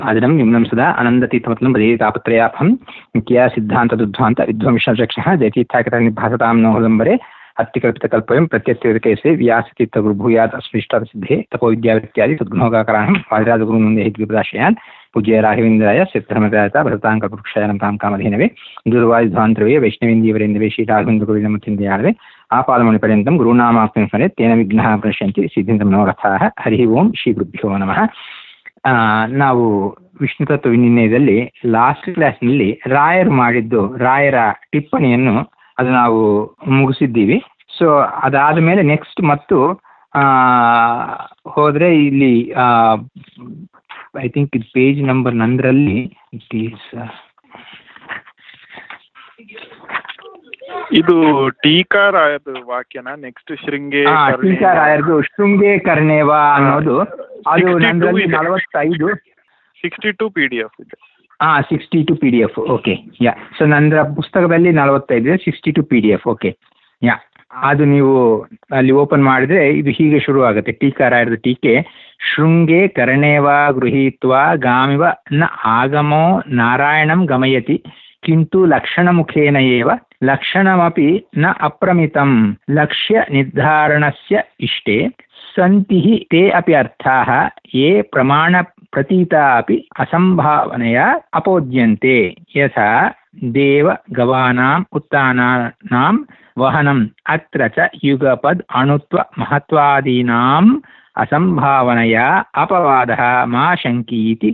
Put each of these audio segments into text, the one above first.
आदिनं निम्नं सदा आनन्दतीर्थमत्नं पदे तापत्रयाभं नित्या सिद्धान्तदुद्ध्वान्त विध्वंसचक्षः जयतीर्थाकरनिभासतां नोहदम्बरे अत्तिकल्पितकल्पयं प्रत्यत्यकेसे व्यासतीर्थगुरुभूयात् अस्मिष्टासिद्धे तपोविद्यावृत्त्यादि सद्गुणोगाकराणं वादिराजगुरुनन्दे हिद्विपदाश्रयान् पूज्य राघवेन्द्राय सिद्धर्मदायता भरताङ्कपुरुक्षायनं तां कामधेनवे दुर्वायुध्वान्तरवे वैष्णवेन्दीवरेन्दवे श्रीराघवेन्द्रगुरुनमचिन्तयाळवे आपादमणिपर्यन्तं गुरूणामाप्तिं स्मरे तेन विघ्नाः प्रणश्यन्ति सिद्धिं मनोरथाः हरिः ओಂ ಶ್ರೀಗುರುಭ್ಯೋ ನಮಃ ಆ, ನಾವು ವಿಷ್ಣು ತತ್ವ ವಿನಿಮಯದಲ್ಲಿ ಲಾಸ್ಟ್ ಕ್ಲಾಸ್ನಲ್ಲಿ ರಾಯರು ಮಾಡಿದ್ದು ರಾಯರ ಟಿಪ್ಪಣಿಯನ್ನು ಅದು ನಾವು ಮುಗಿಸಿದ್ದೀವಿ ಸೊ ಅದಾದ ಮೇಲೆ ನೆಕ್ಸ್ಟ್ ಮತ್ತು ಆ, ಹೋದ್ರೆ ಇಲ್ಲಿ ಐ ಥಿಂಕ್ ಇದು ಪೇಜ್ ನಂಬರ್ ನಂದರಲ್ಲಿ ಇಟ್ ಈಸ್ ಇದು ಟೀಕಾರಾಯದ ವಾಕ್ಯನ ನೆಕ್ಸ್ಟ್ ಶೃಂಗೇ ಟೀಕಾರಾಯರ್ದು ಶೃಂಗೇ ಕರ್ಣೇವ ಅನ್ನೋದು ಅದು 62 ನಂದರಲ್ಲಿ ಇದೆ. ನಲವತ್ತೈದು sixty two P D F ಇದೆ ಹಾಂ sixty two P D F okay yeah so ನಂದರ ಪುಸ್ತಕದಲ್ಲಿ ನಲವತ್ತೈದು sixty two P D F okay yeah ಅದು ನೀವು ಅಲ್ಲಿ ಓಪನ್ ಮಾಡಿದ್ರೆ ಇದು ಹೀಗೆ ಶುರು ಆಗುತ್ತೆ ಟೀಕಾರಾಯರದ ಟೀಕೆ ಶೃಂಗೇ ಕರ್ಣೇವ ಗೃಹೀತ್ವ ಗಾಮಿವ ನ ಆಗಮೋ ನಾರಾಯಣಂ ಗಮಯತಿ ಕಿಂತು ಲಕ್ಷಣಮುಖೇನ ಏವ ಲಕ್ಷಣಮಪಿ ನ ಅಪ್ರಮಿತಂ ಲಕ್ಷ್ಯ ನಿರ್ಧಾರಣಸ್ಯ ಇಷ್ಟೇ सन्ति हि ते अपि अर्थाः ये प्रमाणप्रतीता अपि असम्भावनया अपोद्यन्ते यथा देवगवानाम् उत्तानानां वहनम् अत्र च युगपद् अणुत्वमहत्वादीनाम् असम्भावनया अपवादः मा शङ्कीति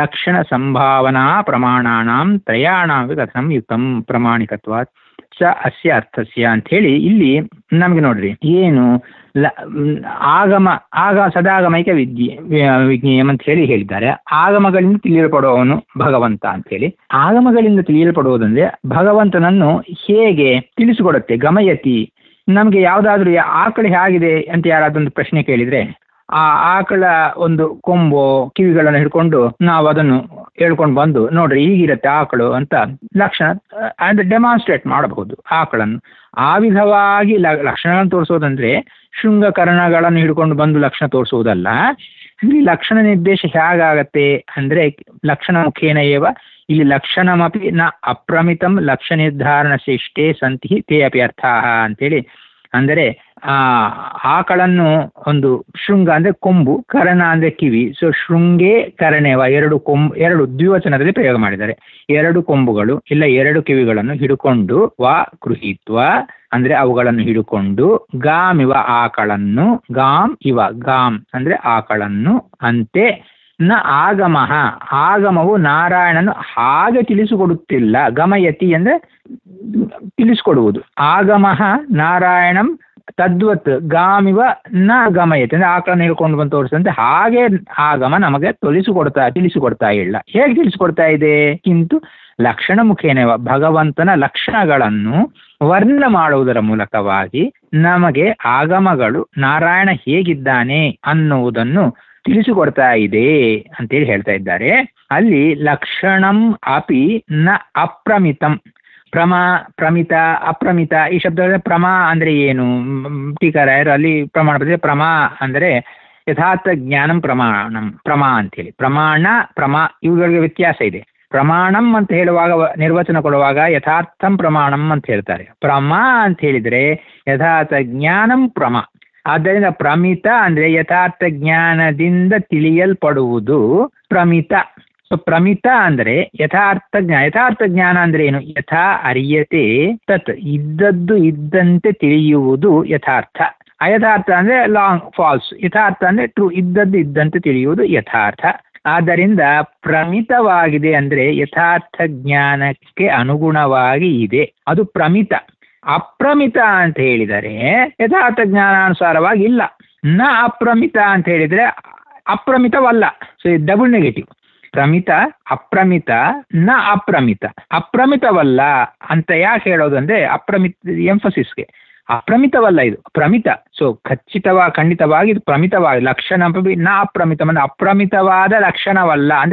लक्षणसम्भावनाप्रमाणानां ತ್ರಯಾಣಾಮಿ ಕಥನಂ ಯುಕ್ತಂ ಪ್ರಾಮಾಣಿಕತ್ವಾತ್ ಸ ಅಸ್ಯ ಅರ್ಥಸ್ಯ ಅಂಥೇಳಿ ಇಲ್ಲಿ ನಮಗೆ ನೋಡ್ರಿ ಏನು ಲ ಮ್, ಆಗಮ ಆಗ ಸದಾಗಮೈಕ ವಿದ್ಯೆ ವಿ- ವಿಜ್ಞೇಯಂ ಅಂತ ಹೇಳಿ ಹೇಳಿದ್ದಾರೆ ಆಗಮಗಳಿಂದ ತಿಳಿಯಲ್ಪಡುವವನು ಭಗವಂತ ಅಂತೇಳಿ ಆಗಮಗಳಿಂದ ತಿಳಿಯಲ್ಪಡುವುದಂದ್ರೆ ಭಗವಂತನನ್ನು ಹೇಗೆ ತಿಳಿಸಿಕೊಡುತ್ತೆ ಗಮಯತಿ ನಮಗೆ ಯಾವುದಾದ್ರೂ ಆಕಳು ಹೇಗಿದೆ ಅಂತ ಯಾರಾದೊಂದು ಪ್ರಶ್ನೆ ಕೇಳಿದ್ರೆ ಆ ಆಕಳ ಒಂದು ಕೊಂಬು ಕಿವಿಗಳನ್ನು ಹಿಡ್ಕೊಂಡು ನಾವು ಅದನ್ನು ಹೇಳ್ಕೊಂಡು ಬಂದು ನೋಡ್ರಿ ಹೀಗಿರುತ್ತೆ ಆಕಳು ಅಂತ ಲಕ್ಷಣ ಅಂದರೆ ಡೆಮಾನ್ಸ್ಟ್ರೇಟ್ ಮಾಡಬಹುದು ಆಕಳನ್ನು ಆ ವಿಧವಾಗಿ ಲ ಲಕ್ಷಣಗಳನ್ನು ತೋರಿಸೋದಂದ್ರೆ ಶೃಂಗಕರ್ಣಗಳನ್ನು ಹಿಡ್ಕೊಂಡು ಬಂದು ಲಕ್ಷಣ ತೋರಿಸುವುದಲ್ಲ ಇಲ್ಲಿ ಲಕ್ಷಣ ನಿರ್ದೇಶ ಹೇಗಾಗತ್ತೆ ಅಂದರೆ ಲಕ್ಷಣ ಮುಖೇನ ಏವ ಇಲ್ಲಿ ಲಕ್ಷಣಮಪಿ ನ ಅಪ್ರಮಿತಂ ಲಕ್ಷ ನಿರ್ಧಾರಣಶಿಷ್ಟೇ ಸಂತಿ ತೇ ಅಪಿ ಅರ್ಥಾಹ ಅಂತೇಳಿ ಅಂದರೆ ಆ ಆಕಳನ್ನು ಒಂದು ಶೃಂಗ ಅಂದ್ರೆ ಕೊಂಬು ಕರ್ಣ ಅಂದ್ರೆ ಕಿವಿ ಸೊ ಶೃಂಗೇ ಕರ್ಣೇವ ಎರಡು ಕೊಂಬು ಎರಡು ದ್ವಿವಚನದಲ್ಲಿ ಪ್ರಯೋಗ ಮಾಡಿದ್ದಾರೆ ಎರಡು ಕೊಂಬುಗಳು ಇಲ್ಲ ಎರಡು ಕಿವಿಗಳನ್ನು ಹಿಡುಕೊಂಡು ವಾ ಗೃಹೀತ್ವ ಅಂದ್ರೆ ಅವುಗಳನ್ನು ಹಿಡುಕೊಂಡು ಗಾಮಿವ ಆಕಳನ್ನು ಗಾಮ್ ಇವ ಗಾಮ್ ಅಂದ್ರೆ ಆಕಳನ್ನು ಅಂತೆ ನ ಆಗಮಃ ಆಗಮವು ನಾರಾಯಣನು ಹಾಗೆ ತಿಳಿಸಿಕೊಡುತ್ತಿಲ್ಲ ಗಮಯತಿ ಅಂದ್ರೆ ತಿಳಿಸಿಕೊಡುವುದು ಆಗಮಃ ನಾರಾಯಣಂ ತದ್ವತ್ ಗಾಮಿವ ನ ಗಮಯತಿ ಅಂದ್ರೆ ಆಕಳನ್ನು ಹಿಡ್ಕೊಂಡು ಬಂದು ತೋರಿಸಂತೆ ಹಾಗೆ ಆಗಮ ನಮಗೆ ತಿಳಿಸಿಕೊಡ್ತಾ ತಿಳಿಸಿಕೊಡ್ತಾ ಇಲ್ಲ ಹೇಗೆ ತಿಳಿಸಿಕೊಡ್ತಾ ಇದೆ ಕಿಂತು ಲಕ್ಷಣ ಮುಖೇನವ ಭಗವಂತನ ಲಕ್ಷಣಗಳನ್ನು ವರ್ಣ ಮಾಡುವುದರ ಮೂಲಕವಾಗಿ ನಮಗೆ ಆಗಮಗಳು ನಾರಾಯಣ ಹೇಗಿದ್ದಾನೆ ಅನ್ನುವುದನ್ನು ತಿಳಿಸಿಕೊಡ್ತಾ ಇದೆ ಅಂತೇಳಿ ಹೇಳ್ತಾ ಇದ್ದಾರೆ ಅಲ್ಲಿ ಲಕ್ಷಣಂ ಅಪಿ ನ ಅಪ್ರಮಿತಂ ಪ್ರಮಾ ಪ್ರಮಿತ ಅಪ್ರಮಿತ ಈ ಶಬ್ದ ಪ್ರಮಾ ಅಂದ್ರೆ ಏನು ಮ್, ಟೀಕಾರಾಯರು ಅಲ್ಲಿ ಪ್ರಮಾಣ ಪತ್ರ ಪ್ರಮಾ ಅಂದ್ರೆ ಯಥಾರ್ಥ ಜ್ಞಾನಂ ಪ್ರಮಾಣಂ ಪ್ರಮಾ ಅಂತೇಳಿ ಪ್ರಮಾಣ ಪ್ರಮಾ ಇವುಗಳಿಗೆ ವ್ಯತ್ಯಾಸ ಇದೆ ಪ್ರಮಾಣಂ ಅಂತ ಹೇಳುವಾಗ ವ- ನಿರ್ವಚನ ಕೊಡುವಾಗ ಯಥಾರ್ಥಂ ಪ್ರಮಾಣಂ ಅಂತ ಹೇಳ್ತಾರೆ ಪ್ರಮಾ ಅಂತ ಹೇಳಿದ್ರೆ ಯಥಾರ್ಥ ಜ್ಞಾನಂ ಪ್ರಮಾ ಆದ್ದರಿಂದ ಪ್ರಮಿತ ಅಂದ್ರೆ ಯಥಾರ್ಥ ಜ್ಞಾನದಿಂದ ತಿಳಿಯಲ್ಪಡುವುದು ಪ್ರಮಿತ ಸೊ ಪ್ರಮಿತ ಅಂದ್ರೆ ಯಥಾರ್ಥ ಜ್ಞಾನ ಯಥಾರ್ಥ ಜ್ಞಾನ ಅಂದ್ರೆ ಏನು ಯಥಾ ಅರಿಯತೆ ತತ್ ಇದ್ದದ್ದು ಇದ್ದಂತೆ ತಿಳಿಯುವುದು ಯಥಾರ್ಥ ಅಯಥಾರ್ಥ ಅಂದ್ರೆ ಲಾಂಗ್ ಫಾಲ್ಸ್ ಯಥಾರ್ಥ ಅಂದ್ರೆ ಟ್ರೂ ಇದ್ದದ್ದು ಇದ್ದಂತೆ ತಿಳಿಯುವುದು ಯಥಾರ್ಥ ಆದ್ದರಿಂದ ಪ್ರಮಿತವಾಗಿದೆ ಅಂದ್ರೆ ಯಥಾರ್ಥ ಜ್ಞಾನಕ್ಕೆ ಅನುಗುಣವಾಗಿ ಇದೆ ಅದು ಪ್ರಮಿತ ಅಪ್ರಮಿತ ಅಂತ ಹೇಳಿದರೆ ಯಥಾರ್ಥ ಜ್ಞಾನಾನುಸಾರವಾಗಿ ಇಲ್ಲ ನ ಅಪ್ರಮಿತ ಅಂತ ಹೇಳಿದರೆ ಅಪ್ರಮಿತವಲ್ಲ ಸೊ ಡಬಲ್ ನೆಗೆಟಿವ್ ಪ್ರಮಿತ ಅಪ್ರಮಿತ ನ ಅಪ್ರಮಿತ ಅಪ್ರಮಿತವಲ್ಲ ಅಂತ ಯಾಕೆ ಹೇಳೋದು ಅಂದ್ರೆ ಅಪ್ರಮಿತ ಎಂಫಸಿಸ್ಗೆ ಅಪ್ರಮಿತವಲ್ಲ ಇದು ಪ್ರಮಿತ ಸೊ ಖಚಿತವ ಖಂಡಿತವಾಗಿ ಇದು ಪ್ರಮಿತವಾಗಿ ಲಕ್ಷಣ ನ ಅಪ್ರಮಿತ ಅಂದ್ರೆ ಅಪ್ರಮಿತವಾದ ಲಕ್ಷಣವಲ್ಲ ಅಂದ್ರೆ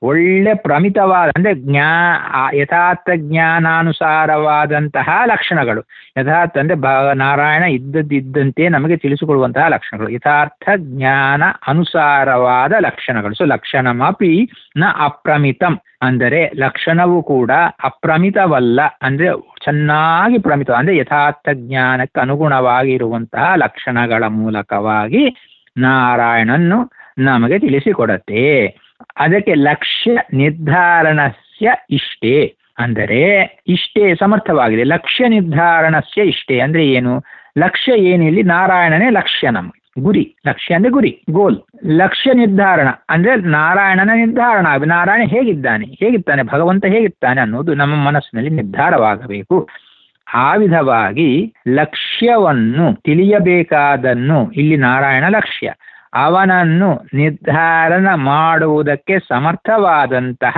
ಒಳ್ಳೆ ಪ್ರಮಿತವಾದ ಅಂದರೆ ಜ್ಞಾ ಆ ಯಥಾರ್ಥ ಜ್ಞಾನಾನುಸಾರವಾದಂತಹ ಲಕ್ಷಣಗಳು ಯಥಾರ್ಥ ಅಂದರೆ ಭ ನಾರಾಯಣ ಇದ್ದದ್ದಿದ್ದಂತೆ ನಮಗೆ ತಿಳಿಸಿಕೊಡುವಂತಹ ಲಕ್ಷಣಗಳು ಯಥಾರ್ಥ ಜ್ಞಾನ ಅನುಸಾರವಾದ ಲಕ್ಷಣಗಳು ಸೊ ಲಕ್ಷಣಮಪಿ ನ ಅಪ್ರಮಿತಂ ಅಂದರೆ ಲಕ್ಷಣವು ಕೂಡ ಅಪ್ರಮಿತವಲ್ಲ ಅಂದರೆ ಚೆನ್ನಾಗಿ ಪ್ರಮಿತ ಅಂದರೆ ಯಥಾರ್ಥ ಜ್ಞಾನಕ್ಕೆ ಅನುಗುಣವಾಗಿರುವಂತಹ ಲಕ್ಷಣಗಳ ಮೂಲಕವಾಗಿ ನಾರಾಯಣನ್ನು ನಮಗೆ ತಿಳಿಸಿಕೊಡತ್ತೆ ಅದಕ್ಕೆ ಲಕ್ಷ್ಯ ನಿರ್ಧಾರಣಸ್ಯ ಇಷ್ಟೇ ಅಂದರೆ ಇಷ್ಟೇ ಸಮರ್ಥವಾಗಿದೆ ಲಕ್ಷ್ಯ ನಿರ್ಧಾರಣಸ್ಯ ಇಷ್ಟೇ ಅಂದರೆ ಏನು ಲಕ್ಷ್ಯ ಏನಿಲ್ಲಿ ನಾರಾಯಣನೇ ಲಕ್ಷ್ಯ ನಮಗೆ ಗುರಿ ಲಕ್ಷ್ಯ ಅಂದರೆ ಗುರಿ ಗೋಲ್ ಲಕ್ಷ್ಯ ನಿರ್ಧಾರಣ ಅಂದರೆ ನಾರಾಯಣನ ನಿರ್ಧಾರಣ ನಾರಾಯಣ ಹೇಗಿದ್ದಾನೆ ಹೇಗಿದ್ದಾನೆ ಭಗವಂತ ಹೇಗಿದ್ದಾನೆ ಅನ್ನೋದು ನಮ್ಮ ಮನಸ್ಸಿನಲ್ಲಿ ನಿರ್ಧಾರವಾಗಬೇಕು ಆ ವಿಧವಾಗಿ ಲಕ್ಷ್ಯವನ್ನು ತಿಳಿಯಬೇಕಾದನ್ನು ಇಲ್ಲಿ ನಾರಾಯಣ ಲಕ್ಷ್ಯ ಅವನನ್ನು ನಿರ್ಧಾರಣ ಮಾಡುವುದಕ್ಕೆ ಸಮರ್ಥವಾದಂತಹ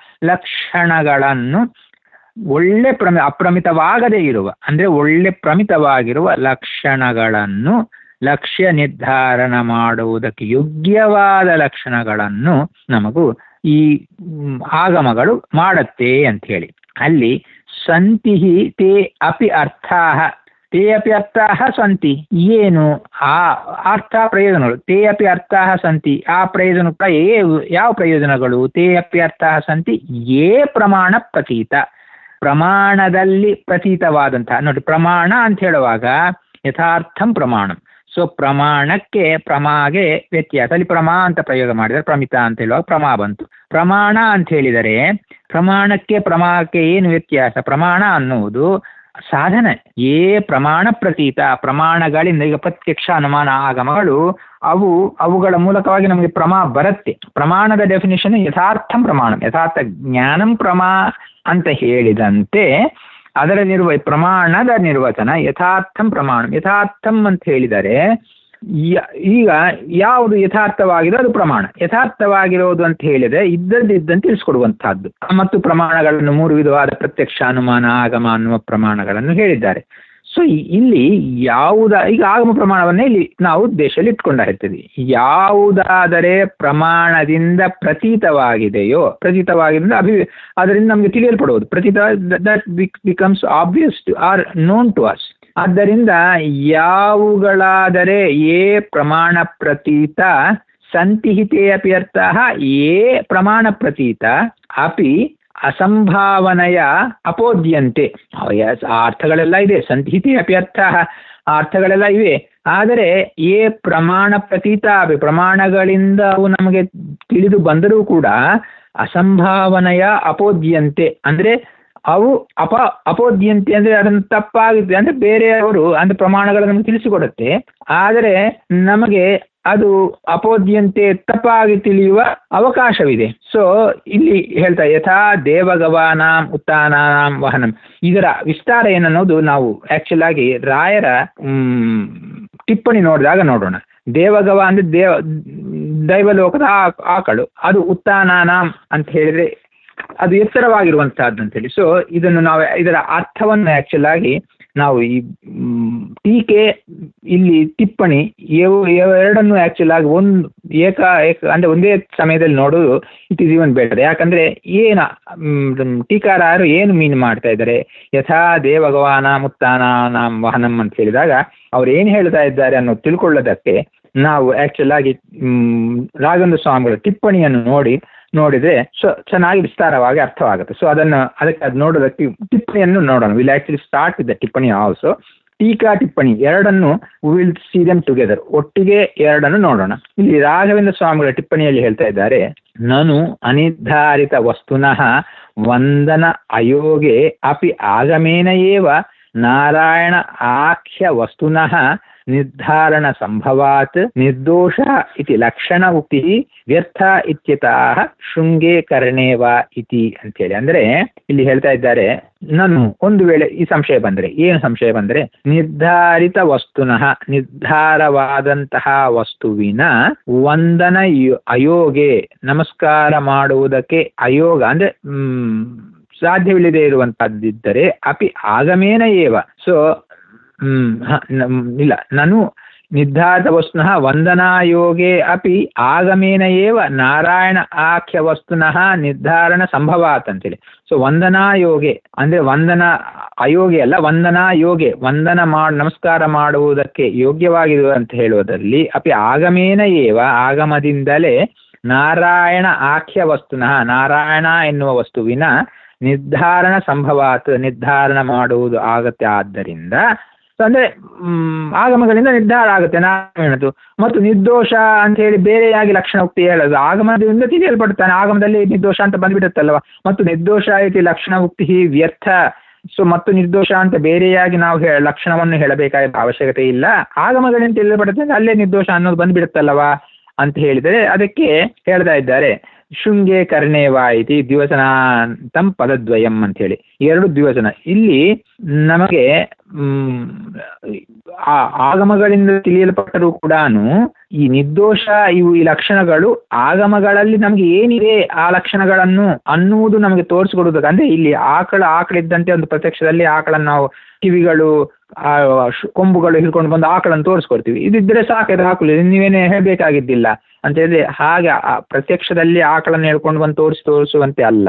ಲಕ್ಷಣಗಳನ್ನು ಒಳ್ಳೆ ಪ್ರಮಿ ಅಪ್ರಮಿತವಾಗದೇ ಇರುವ ಅಂದರೆ ಒಳ್ಳೆ ಪ್ರಮಿತವಾಗಿರುವ ಲಕ್ಷಣಗಳನ್ನು ಲಕ್ಷ್ಯ ನಿರ್ಧಾರಣ ಮಾಡುವುದಕ್ಕೆ ಯೋಗ್ಯವಾದ ಲಕ್ಷಣಗಳನ್ನು ನಮಗೂ ಈ ಮ್, ಆಗಮಗಳು ಮಾಡತ್ತೆ ಅಂತ ಹೇಳಿ ಅಲ್ಲಿ ಸಂತಿ ತೇ ಅಪಿ ಅರ್ಥಾಹ ತೇ ಅಪಿ ಅರ್ಥಾಹ ಸಂತಿ ಏನು ಆ ಅರ್ಥ ಪ್ರಯೋಜನಗಳು ತೇ ಅಪಿ ಅರ್ಥಾಹ ಸಂತಿ ಆ ಪ್ರಯೋಜನ ಪ್ರ ಏ- ಯಾವ ಪ್ರಯೋಜನಗಳು ತೇ ಅಪಿ ಅರ್ಥಾಹ ಸಂತಿ ಯೇ ಪ್ರಮಾಣ ಪ್ರತೀತ ಪ್ರಮಾಣದಲ್ಲಿ ಪ್ರತೀತವಾದಂತಹ ನೋಡಿ ಪ್ರಮಾಣ ಅಂತ ಹೇಳುವಾಗ ಯಥಾರ್ಥಂ ಪ್ರಮಾಣಂ ಸೊ ಪ್ರಮಾಣಕ್ಕೆ ಪ್ರಮಾಗೆ ವ್ಯತ್ಯಾಸ ಅಲ್ಲಿ ಪ್ರಮಾ ಅಂತ ಪ್ರಯೋಗ ಮಾಡಿದರೆ ಪ್ರಮಿತ ಅಂತ ಹೇಳುವಾಗ ಪ್ರಮಾ ಬಂತು ಪ್ರಮಾಣ ಅಂತ ಹೇಳಿದರೆ ಪ್ರಮಾಣಕ್ಕೆ ಪ್ರಮಾಕ್ಕೆ ಏನು ವ್ಯತ್ಯಾಸ ಪ್ರಮಾಣ ಅನ್ನುವುದು ಸಾಧನ ಏ ಪ್ರಮಾಣ ಪ್ರತೀತ ಪ್ರಮಾಣಗಳಿಂದ ಈಗ ಪ್ರತ್ಯಕ್ಷ ಅನುಮಾನ ಆಗಮಗಳು ಅವು ಅವುಗಳ ಮೂಲಕವಾಗಿ ನಮಗೆ ಪ್ರಮಾ ಬರುತ್ತೆ ಪ್ರಮಾಣದ ಡೆಫಿನೇಷನ್ ಯಥಾರ್ಥಂ ಪ್ರಮಾಣ ಯಥಾರ್ಥ ಜ್ಞಾನಂ ಪ್ರಮಾ ಅಂತ ಹೇಳಿದಂತೆ ಅದರ ನಿರ್ವ ಪ್ರಮಾಣದ ನಿರ್ವಚನ ಯಥಾರ್ಥಂ ಪ್ರಮಾಣ ಯಥಾರ್ಥಂ ಅಂತ ಹೇಳಿದರೆ ಯ- ಈಗ ಯಾವುದು ಯಥಾರ್ಥವಾಗಿದೆ ಅದು ಪ್ರಮಾಣ ಯಥಾರ್ಥವಾಗಿರೋದು ಅಂತ ಹೇಳಿದರೆ ಇದ್ದದ್ದಿದ್ದಂತೆ ತಿಳಿಸ್ಕೊಡುವಂತಹದ್ದು ಮತ್ತು ಪ್ರಮಾಣಗಳನ್ನು ಮೂರು ವಿಧವಾದ ಪ್ರತ್ಯಕ್ಷ ಅನುಮಾನ ಆಗಮ ಅನ್ನುವ ಪ್ರಮಾಣಗಳನ್ನು ಹೇಳಿದ್ದಾರೆ ಸೊ ಇಲ್ಲಿ ಯಾವುದ ಈಗ ಆಗಮ ಪ್ರಮಾಣವನ್ನೇ ಇಲ್ಲಿ ನಾವು ಉದ್ದೇಶದಲ್ಲಿ ಇಟ್ಕೊಂಡಾಗಿರ್ತೀವಿ ಯಾವುದಾದರೆ ಪ್ರಮಾಣದಿಂದ ಪ್ರತೀತವಾಗಿದೆಯೋ ಪ್ರತೀತವಾಗಿದೆ ಅಭಿ ಅದರಿಂದ ನಮಗೆ ತಿಳಿಯಲ್ಪಡುವುದು ಪ್ರತೀತ that becomes obvious to are known to us ಆದ್ದರಿಂದ ಯಾವುಗಳಾದರೆ ಏ ಪ್ರಮಾಣ ಪ್ರತೀತ ಸಂತಿಹಿತೆ ಅಪಿ ಅರ್ಥಃ ಏ ಪ್ರಮಾಣ ಪ್ರತೀತ ಅಪಿ ಅಸಂಭಾವನೆಯ ಅಪೋದ್ಯಂತೆ ಅವ- ಆ ಅರ್ಥಗಳೆಲ್ಲ ಇದೆ ಸಂಹಿತೆ ಅಪಿ ಅರ್ಥ ಆ ಅರ್ಥಗಳೆಲ್ಲ ಇವೆ ಆದರೆ ಏ ಪ್ರಮಾಣ ಪ್ರತೀತ ಅಪಿ ಪ್ರಮಾಣಗಳಿಂದ ಅವು ನಮಗೆ ತಿಳಿದು ಬಂದರೂ ಕೂಡ ಅಸಂಭಾವನೆಯ ಅಪೋದ್ಯಂತೆ ಅಂದರೆ ಅವು ಅಪ ಅಪೋದ್ಯಂತೆ ಅಂದರೆ ಅದನ್ನು ತಪ್ಪಾಗಿದೆ ಅಂದರೆ ಬೇರೆಯವರು ಅಂದರೆ ಪ್ರಮಾಣಗಳು ನಮಗೆ ತಿಳಿಸಿಕೊಡುತ್ತೆ ಆದರೆ ನಮಗೆ ಅದು ಅಪೋದ್ಯಂತೆ ತಪ್ಪಾಗಿ ತಿಳಿಯುವ ಅವಕಾಶವಿದೆ ಸೊ ಇಲ್ಲಿ ಹೇಳ್ತಾ ಯಥಾ ದೇವಗವಾನಾಂ ಉತ್ತಾನಾಂ ವಹನಂ ಇದರ ವಿಸ್ತಾರ ಏನನ್ನೋದು ನಾವು ಆ್ಯಕ್ಚುಲ್ ಆಗಿ ರಾಯರ ಮ್, ಟಿಪ್ಪಣಿ ನೋಡಿದಾಗ ನೋಡೋಣ ದೇವಗವ ಅಂದರೆ ದೇವ ದೈವಲೋಕದ ಆ- ಆಕಳು ಅದು ಉತ್ತಾನಾನಾಂ ಅಂತ ಹೇಳಿದರೆ ಅದು ಎತ್ತರವಾಗಿರುವಂತಹದ್ದು ಅಂತೇಳಿ ಸೊ ಇದನ್ನು ನಾವು ಇದರ ಅರ್ಥವನ್ನು ಆ್ಯಕ್ಚುಲ್ ಆಗಿ ನಾವು ಈ ಮ್, ಟೀಕೆ ಇಲ್ಲಿ ಟಿಪ್ಪಣಿ ಇವು ಇವು ಎರಡನ್ನು ಆ್ಯಕ್ಚುಲ್ ಆಗಿ ಒಂದು ಏಕ ಏಕ ಅಂದರೆ ಒಂದೇ ಸಮಯದಲ್ಲಿ ನೋಡೋದು ಇಟ್ ಇಸ್ ಇವನ್ ಬೆಟರ್ ಯಾಕಂದರೆ ಏನು ಮ್, ಟೀಕಾರಾರು ಏನು ಮೀನ್ ಮಾಡ್ತಾ ಇದ್ದಾರೆ ಯಥಾ ದೇವಗವಾನ ಮುತ್ತಾನಾಂ ವಹನಂ ಅಂತ ಹೇಳಿದಾಗ ಅವ್ರು ಏನು ಹೇಳ್ತಾ ಇದ್ದಾರೆ ಅನ್ನೋದು ತಿಳ್ಕೊಳ್ಳೋದಕ್ಕೆ ನಾವು ಆ್ಯಕ್ಚುಲ್ ಆಗಿ ಮ್, ರಾಘವೇಂದ್ರ ಸ್ವಾಮಿಗಳ ಟಿಪ್ಪಣಿಯನ್ನು ನೋಡಿ ನೋಡಿದರೆ ಸೊ ಚೆನ್ನಾಗಿ ವಿಸ್ತಾರವಾಗಿ ಅರ್ಥವಾಗುತ್ತೆ ಸೊ ಅದನ್ನು ಅದಕ್ಕೆ ಅದು ನೋಡೋದಕ್ಕೆ ಟಿಪ್ಪಣಿಯನ್ನು ನೋಡೋಣ will actually start with the ಟಿಪ್ಪಣಿ ಆಲ್ಸೋ ಟೀಕಾ ಟಿಪ್ಪಣಿ ಎರಡನ್ನು ವಿಲ್ ಸಿ ದೆಮ್ ಟುಗೆದರ್ ಒಟ್ಟಿಗೆ ಎರಡನ್ನು ನೋಡೋಣ ಇಲ್ಲಿ ರಾಘವೇಂದ್ರ ಸ್ವಾಮಿಗಳ ಟಿಪ್ಪಣಿಯಲ್ಲಿ ಹೇಳ್ತಾ ಇದ್ದಾರೆ ನಾನು ಅನಿರ್ಧಾರಿತ ವಸ್ತುನಃ ವಂದನ ಅಯೋಗೆ ಅಪಿ ಆಗಮೇನ ಏವ ನಾರಾಯಣ ಆಖ್ಯ ವಸ್ತುನಃ ನಿರ್ಧಾರಣ ಸಂಭವಾತ್ ನಿರ್ದೋಷ ಇತಿ ಲಕ್ಷಣ ಉಕ್ತಿ ವ್ಯರ್ಥ ಇತ್ಯತಃ ಶೃಂಗೇ ಕರ್ಣೇ ವಾ ಇತಿ ಅಂತೇಳಿ ಅಂದ್ರೆ ಇಲ್ಲಿ ಹೇಳ್ತಾ ಇದ್ದಾರೆ ನಾನು ಒಂದು ವೇಳೆ ಈ ಸಂಶಯ ಬಂದರೆ ಏನು ಸಂಶಯ ಬಂದರೆ ನಿರ್ಧಾರಿತ ವಸ್ತುನಃ ನಿರ್ಧಾರವಾದಂತಹ ವಸ್ತುವಿನ ವಂದನ ಯೋ- ಅಯೋಗೆ ನಮಸ್ಕಾರ ಮಾಡುವುದಕ್ಕೆ ಅಯೋಗ ಅಂದ್ರೆ ಮ್, ಸಾಧ್ಯವಿಲ್ಲದೆ ಇರುವಂತಹದ್ದಿದ್ದರೆ ಅಪಿ ಆಗಮೇನ ಏವ ಸೊ ಹ್ಮ್ ಹ, ನಮ್- ಇಲ್ಲ ನಾನು ನಿರ್ಧಾರಿತವಸ್ತುನಃ ವಂದನಾಯೋगे अपि ಆಗಮೇನ ಏವ ನಾರಾಯಣ ಆಖ್ಯ ವಸ್ತುನಃ ನಿರ್ಧಾರಣ ಸಂಭವಾತ್ ಅಂತೇಳಿ ಸೊ ವಂದನಾ ಯೋಗೆ ಅಂದ್ರೆ ವಂದನ ಅಯೋಗೆ ಅಲ್ಲ ವಂದನಾ ಯೋಗೆ ವಂದನ ಮಾಡ್ ನಮಸ್ಕಾರ ಮಾಡುವುದಕ್ಕೆ ಯೋಗ್ಯವಾಗಿದೆ ಅಂತ ಹೇಳುವುದರಲ್ಲಿ ಅಪಿ ಆಗಮೇನ ಏವ ಆಗಮದಿಂದಲೇ ನಾರಾಯಣ ಆಖ್ಯ ವಸ್ತುನಃ ನಾರಾಯಣ ಎನ್ನುವ ವಸ್ತುವಿನ ನಿರ್ಧಾರಣ ಸಂಭವಾತ್ ನಿರ್ಧಾರಣ ಮಾಡುವುದು ಆಗತ್ತೆ ಆದ್ದರಿಂದ ಸೊ ಅಂದ್ರೆ ಮ್, ಆಗಮಗಳಿಂದ ನಿರ್ಧಾರ ಆಗುತ್ತೆ ನಾರಾಯಣದು ಮತ್ತು ನಿರ್ದೋಷ ಅಂತ ಹೇಳಿ ಬೇರೆಯಾಗಿ ಲಕ್ಷಣ ಉಕ್ತಿ ಹೇಳೋದು ಆಗಮದಿಂದ ತಿಳಿಯಲ್ಪಡ್ತಾನೆ ಆಗಮದಲ್ಲಿ ನಿರ್ದೋಷ ಅಂತ ಬಂದ್ಬಿಡುತ್ತಲ್ವ ಮತ್ತು ನಿರ್ದೋಷ ಇತಿ ಲಕ್ಷಣ ಉಕ್ತಿ ವ್ಯರ್ಥ ಸೊ ಮತ್ತು ನಿರ್ದೋಷ ಅಂತ ಬೇರೆಯಾಗಿ ನಾವು ಹೇ ಲಕ್ಷಣವನ್ನು ಹೇಳಬೇಕಾದ ಅವಶ್ಯಕತೆ ಇಲ್ಲ ಆಗಮಗಳಿಂದ ತಿಳಿಯಲ್ಪಡುತ್ತೆ ಅಲ್ಲೇ ನಿರ್ದೋಷ ಅನ್ನೋದು ಬಂದ್ಬಿಡುತ್ತಲ್ಲವಾ ಅಂತ ಹೇಳಿದರೆ ಅದಕ್ಕೆ ಹೇಳ್ತಾ ಇದ್ದಾರೆ ಶೃಂಗೆ ಕರ್ಣೇವಾ ಇತಿ ದ್ವಿವಚನಾಂತಂ ಪದದ್ವಯಂ ಅಂತ ಹೇಳಿ ಎರಡು ದ್ವಿವಚನ ಇಲ್ಲಿ ನಮಗೆ ಮ್, ಆ ಆಗಮಗಳಿಂದ ತಿಳಿಯಲ್ಪಟ್ಟರೂ ಕೂಡ ಈ ನಿರ್ದೋಷ ಇವು ಈ ಲಕ್ಷಣಗಳು ಆಗಮಗಳಲ್ಲಿ ನಮಗೆ ಏನಿದೆ ಆ ಲಕ್ಷಣಗಳನ್ನು ಅನ್ನುವುದು ನಮಗೆ ತೋರಿಸ್ಕೊಡುವುದಕ್ಕೆ ಅಂದ್ರೆ ಇಲ್ಲಿ ಆಕಳ ಆಕಳಿದ್ದಂತೆ ಒಂದು ಪ್ರತ್ಯಕ್ಷದಲ್ಲಿ ಆಕಳನ್ನು ನಾವು ಕಿವಿಗಳು ಆ ಶ್- ಕೊಂಬುಗಳು ಹಿಡ್ಕೊಂಡು ಬಂದು ಆಕಳನ್ನು ತೋರಿಸ್ಕೊಡ್ತೀವಿ ಇದಿದ್ರೆ ಸಾಕು ಹಾಕಲಿ ನೀವೇನೇ ಹೇಳಬೇಕಾಗಿದ್ದಿಲ್ಲ ಅಂತ ಹೇಳಿ ಹಾಗೆ ಆ ಪ್ರತ್ಯಕ್ಷದಲ್ಲಿ ಆಕಳನ್ನು ಹೇಳ್ಕೊಂಡು ಬಂದು ತೋರಿಸಿ ತೋರಿಸುವಂತೆ ಅಲ್ಲ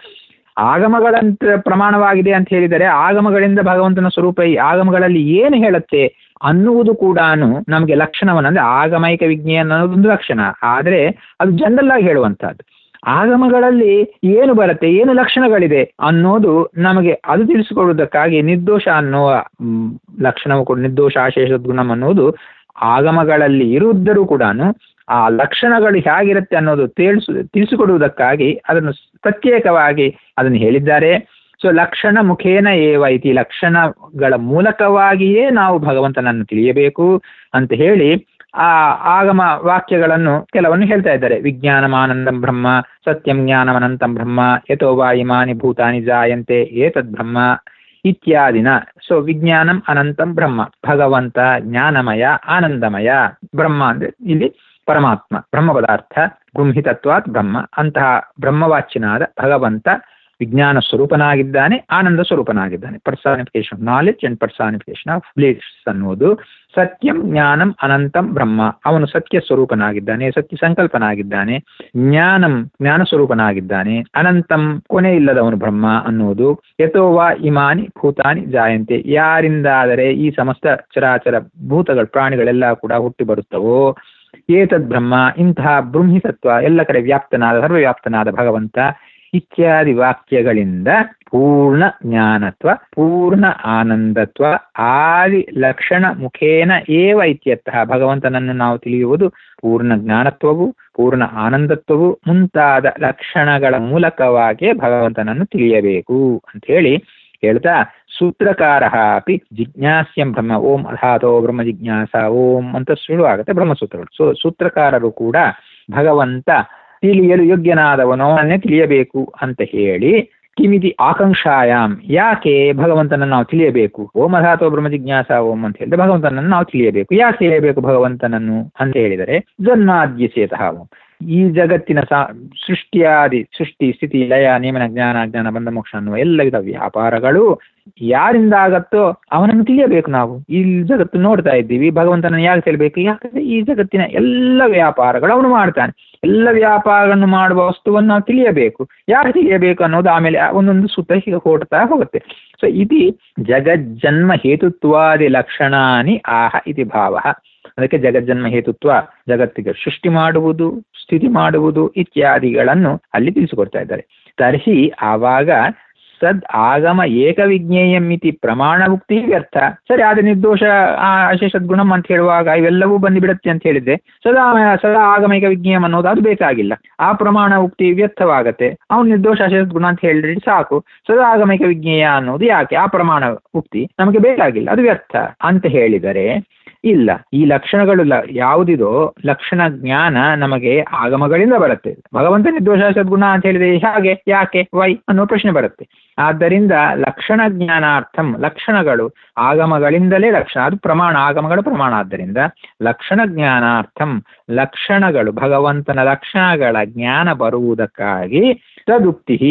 ಆಗಮಗಳಂತ ಪ್ರಮಾಣವಾಗಿದೆ ಅಂತ ಹೇಳಿದರೆ ಆಗಮಗಳಿಂದ ಭಗವಂತನ ಸ್ವರೂಪ ಈ ಆಗಮಗಳಲ್ಲಿ ಏನು ಹೇಳುತ್ತೆ ಅನ್ನುವುದು ಕೂಡ ನಮಗೆ ಲಕ್ಷಣವನ್ನು ಅಂದ್ರೆ ಆಗಮೈಕ ವಿಜ್ಞಾನ ಅನ್ನೋದು ಒಂದು ಲಕ್ಷಣ ಆದರೆ ಅದು ಜನರಲ್ ಆಗಿ ಹೇಳುವಂತಹದ್ದು ಆಗಮಗಳಲ್ಲಿ ಏನು ಬರುತ್ತೆ ಏನು ಲಕ್ಷಣಗಳಿದೆ ಅನ್ನೋದು ನಮಗೆ ಅದು ತಿಳಿಸಿಕೊಡುವುದಕ್ಕಾಗಿ ನಿರ್ದೋಷ ಅನ್ನುವ ಮ್, ಲಕ್ಷಣವು ಕೂಡ ನಿರ್ದೋಷ ಆಶೇಷ ಗುಣಂ ಅನ್ನುವುದು ಆಗಮಗಳಲ್ಲಿ ಇರುವುದರೂ ಕೂಡ ಆ ಲಕ್ಷಣಗಳು ಹೇಗಿರುತ್ತೆ ಅನ್ನೋದು ತಿಳಿಸು ತಿಳಿಸಿಕೊಡುವುದಕ್ಕಾಗಿ ಅದನ್ನು ಪ್ರತ್ಯೇಕವಾಗಿ ಅದನ್ನು ಹೇಳಿದ್ದಾರೆ ಸೊ ಲಕ್ಷಣ ಮುಖೇನ ಏವ ಇತಿ ಲಕ್ಷಣಗಳ ಮೂಲಕವಾಗಿಯೇ ನಾವು ಭಗವಂತನನ್ನು ತಿಳಿಯಬೇಕು ಅಂತ ಹೇಳಿ ಆ ಆಗಮ ವಾಕ್ಯಗಳನ್ನು ಕೆಲವನ್ನು ಹೇಳ್ತಾ ಇದ್ದಾರೆ ವಿಜ್ಞಾನಮಾನಂದಂ ಬ್ರಹ್ಮ ಸತ್ಯಂ ಜ್ಞಾನಮನಂತಂ ಬ್ರಹ್ಮ ಯಥೋ ವಾ ಇಮಾನಿ ಭೂತಾನಿ ಜಾಯಂತೆ ಏತದ್ ಬ್ರಹ್ಮ ಇತ್ಯಾದಿನ ಸೊ ವಿಜ್ಞಾನಂ ಅನಂತಂ ಬ್ರಹ್ಮ ಭಗವಂತ ಜ್ಞಾನಮಯ ಆನಂದಮಯ ಬ್ರಹ್ಮ ಅಂದ್ರೆ ಇಲ್ಲಿ ಪರಮಾತ್ಮ ಬ್ರಹ್ಮ ಪದಾರ್ಥ ಗೃಂಹಿತತ್ವಾತ್ ಬ್ರಹ್ಮ ಅಂತಹ ಬ್ರಹ್ಮವಾಚ್ಯನಾದ ಭಗವಂತ ವಿಜ್ಞಾನ ಸ್ವರೂಪನಾಗಿದ್ದಾನೆ ಆನಂದ ಸ್ವರೂಪನಾಗಿದ್ದಾನೆ personification knowledge and personification of bliss ಅನ್ನುವುದು ಸತ್ಯಂ ಜ್ಞಾನಂ ಅನಂತಂ ಬ್ರಹ್ಮ ಅವನು ಸತ್ಯ ಸ್ವರೂಪನಾಗಿದ್ದಾನೆ ಸತ್ಯ ಸಂಕಲ್ಪನಾಗಿದ್ದಾನೆ ಜ್ಞಾನಂ ಜ್ಞಾನ ಸ್ವರೂಪನಾಗಿದ್ದಾನೆ ಅನಂತಂ ಕೊನೆ ಇಲ್ಲದವನು ಬ್ರಹ್ಮ ಅನ್ನುವುದು ಯಥೋ ವಾ ಇಮಾನಿ ಭೂತಾನಿ ಜಾಯಂತೆ ಯಾರಿಂದಾದರೆ ಈ ಸಮಸ್ತ ಚರಾಚರ ಭೂತಗಳು ಪ್ರಾಣಿಗಳೆಲ್ಲ ಕೂಡ ಹುಟ್ಟಿ ಬರುತ್ತವೋ ಏತದ್ ಬ್ರಹ್ಮ ಇಂತಹ ಬೃಂಹಿತತ್ವ ಎಲ್ಲ ಕಡೆ ವ್ಯಾಪ್ತನಾದ ಸರ್ವವ್ಯಾಪ್ತನಾದ ಭಗವಂತ ಇತ್ಯಾದಿ ವಾಕ್ಯಗಳಿಂದ ಪೂರ್ಣ ಜ್ಞಾನತ್ವ ಪೂರ್ಣ ಆನಂದತ್ವ ಆದಿ ಲಕ್ಷಣ ಮುಖೇನ ಏವ ಇತ್ಯರ್ಥಃ ಭಗವಂತನನ್ನು ನಾವು ತಿಳಿಯುವುದು ಪೂರ್ಣ ಜ್ಞಾನತ್ವವು ಪೂರ್ಣ ಆನಂದತ್ವವು ಮುಂತಾದ ಲಕ್ಷಣಗಳ ಮೂಲಕವಾಗಿಯೇ ಭಗವಂತನನ್ನು ತಿಳಿಯಬೇಕು ಅಂತ ಹೇಳಿ ಹೇಳ್ತಾ ಸೂತ್ರಕಾರ ಅಪಿ ಜಿಜ್ಞಾಸ್ಯಂ ಬ್ರಹ್ಮ ಓಂ ಅಧಾತೋ ಬ್ರಹ್ಮ ಜಿಜ್ಞಾಸ ಓಂ ಅಂತ ಶುರುವಾಗುತ್ತೆ ಬ್ರಹ್ಮಸೂತ್ರಗಳು ಸೊ ಸೂತ್ರಕಾರರು ಕೂಡ ಭಗವಂತ ತಿಳಿಯಲು ಯೋಗ್ಯನಾದವನು ಅವನನ್ನೇ ತಿಳಿಯಬೇಕು ಅಂತ ಹೇಳಿ ಕಿಮಿತಿ ಆಕಾಂಕ್ಷಾಯಾಮ್ ಯಾಕೆ ಭಗವಂತನನ್ನು ನಾವು ತಿಳಿಯಬೇಕು ಓಂ ಅಧಾತೋ ಬ್ರಹ್ಮ ಜಿಜ್ಞಾಸ ಓಂ ಅಂತ ಹೇಳಿದ್ರೆ ಭಗವಂತನನ್ನು ನಾವು ತಿಳಿಯಬೇಕು ಯಾಕೆ ತಿಳಿಯಬೇಕು ಭಗವಂತನನ್ನು ಅಂತ ಹೇಳಿದರೆ ಜನ್ಮಾದ್ಯಸೇತಃ ಓಂ ಈ ಜಗತ್ತಿನ ಸಾ ಸೃಷ್ಟಿಯಾದಿ ಸೃಷ್ಟಿ ಸ್ಥಿತಿ ಲಯ ನೇಮನ ಜ್ಞಾನ ಜ್ಞಾನ ಬಂಧ ಮೋಕ್ಷ ಅನ್ನುವ ಎಲ್ಲ ವಿಧ ವ್ಯಾಪಾರಗಳು ಯಾರಿಂದ ಆಗತ್ತೋ ಅವನನ್ನು ತಿಳಿಯಬೇಕು ನಾವು ಈ ಜಗತ್ತು ನೋಡ್ತಾ ಇದ್ದೀವಿ ಭಗವಂತನನ್ನು ಯಾಕೆ ತಿಳಿಬೇಕು ಯಾಕಂದ್ರೆ ಈ ಜಗತ್ತಿನ ಎಲ್ಲ ವ್ಯಾಪಾರಗಳು ಅವನು ಮಾಡ್ತಾನೆ ಎಲ್ಲ ವ್ಯಾಪಾರಗಳನ್ನು ಮಾಡುವ ವಸ್ತುವನ್ನು ನಾವು ತಿಳಿಯಬೇಕು ಯಾಕೆ ತಿಳಿಯಬೇಕು ಅನ್ನೋದು ಆಮೇಲೆ ಆ ಒಂದೊಂದು ಸುತ್ತ ಹೀಗೆ ಹೊರಡ್ತಾ ಹೋಗುತ್ತೆ ಸೊ ಇತಿ ಜಗಜ್ಜನ್ಮ ಹೇತುತ್ವಾದಿ ಲಕ್ಷಣಾನಿ ಆಹ ಇತಿ ಭಾವ ಅದಕ್ಕೆ ಜಗಜ್ಜನ್ಮ ಹೇತುತ್ವ ಜಗತ್ತಿಗೆ ಸೃಷ್ಟಿ ಮಾಡುವುದು ಸ್ಥಿತಿ ಮಾಡುವುದು ಇತ್ಯಾದಿಗಳನ್ನು ಅಲ್ಲಿ ತಿಳಿಸಿಕೊಡ್ತಾ ಇದ್ದಾರೆ ತರ್ಹಿ ಆವಾಗ ಸದ್ ಆಗಮ ಏಕವಿಜ್ಞೇಯಂ ಇತಿ ಪ್ರಮಾಣ ಮುಕ್ತಿ ವ್ಯರ್ಥ ಸರಿ ಆದ ನಿರ್ದೋಷ ಆ ಅಶೇಷದ್ ಗುಣಂ ಅಂತ ಹೇಳುವಾಗ ಇವೆಲ್ಲವೂ ಬಂದುಬಿಡುತ್ತೆ ಅಂತ ಹೇಳಿದ್ರೆ ಸದಾ ಸದಾ ಆಗಮೈಕ ವಿಜ್ಞೇಯಂ ಅನ್ನೋದು ಅದು ಬೇಕಾಗಿಲ್ಲ ಆ ಪ್ರಮಾಣ ಉಕ್ತಿ ವ್ಯರ್ಥವಾಗತ್ತೆ ಅವ್ನು ನಿರ್ದೋಷ ಅಶೇಷದ್ ಗುಣ ಅಂತ ಹೇಳಿದ್ರೆ ಸಾಕು ಸದಾ ಆಗಮೈಕ ವಿಜ್ಞೇಯ ಅನ್ನೋದು ಯಾಕೆ ಆ ಪ್ರಮಾಣ ಉಕ್ತಿ ನಮಗೆ ಬೇಕಾಗಿಲ್ಲ ಅದು ವ್ಯರ್ಥ ಅಂತ ಹೇಳಿದರೆ ಇಲ್ಲ ಈ ಲಕ್ಷಣಗಳು ಲ ಯಾವುದಿದೋ ಲಕ್ಷಣ ಜ್ಞಾನ ನಮಗೆ ಆಗಮಗಳಿಂದ ಬರುತ್ತೆ ಭಗವಂತ ನಿರ್ದೋಷ ಸದ್ಗುಣ ಅಂತ ಹೇಳಿದ್ರೆ ಹೇಗೆ ಯಾಕೆ ವೈ ಅನ್ನೋ ಪ್ರಶ್ನೆ ಬರುತ್ತೆ ಆದ್ದರಿಂದ ಲಕ್ಷಣ ಜ್ಞಾನಾರ್ಥಂ ಲಕ್ಷಣಗಳು ಆಗಮಗಳಿಂದಲೇ ಲಕ್ಷಣ ಅದು ಪ್ರಮಾಣ ಆಗಮಗಳ ಪ್ರಮಾಣ ಆದ್ದರಿಂದ ಲಕ್ಷಣ ಜ್ಞಾನಾರ್ಥಂ ಲಕ್ಷಣಗಳು ಭಗವಂತನ ಲಕ್ಷಣಗಳ ಜ್ಞಾನ ಬರುವುದಕ್ಕಾಗಿ ತದುಕ್ತಿ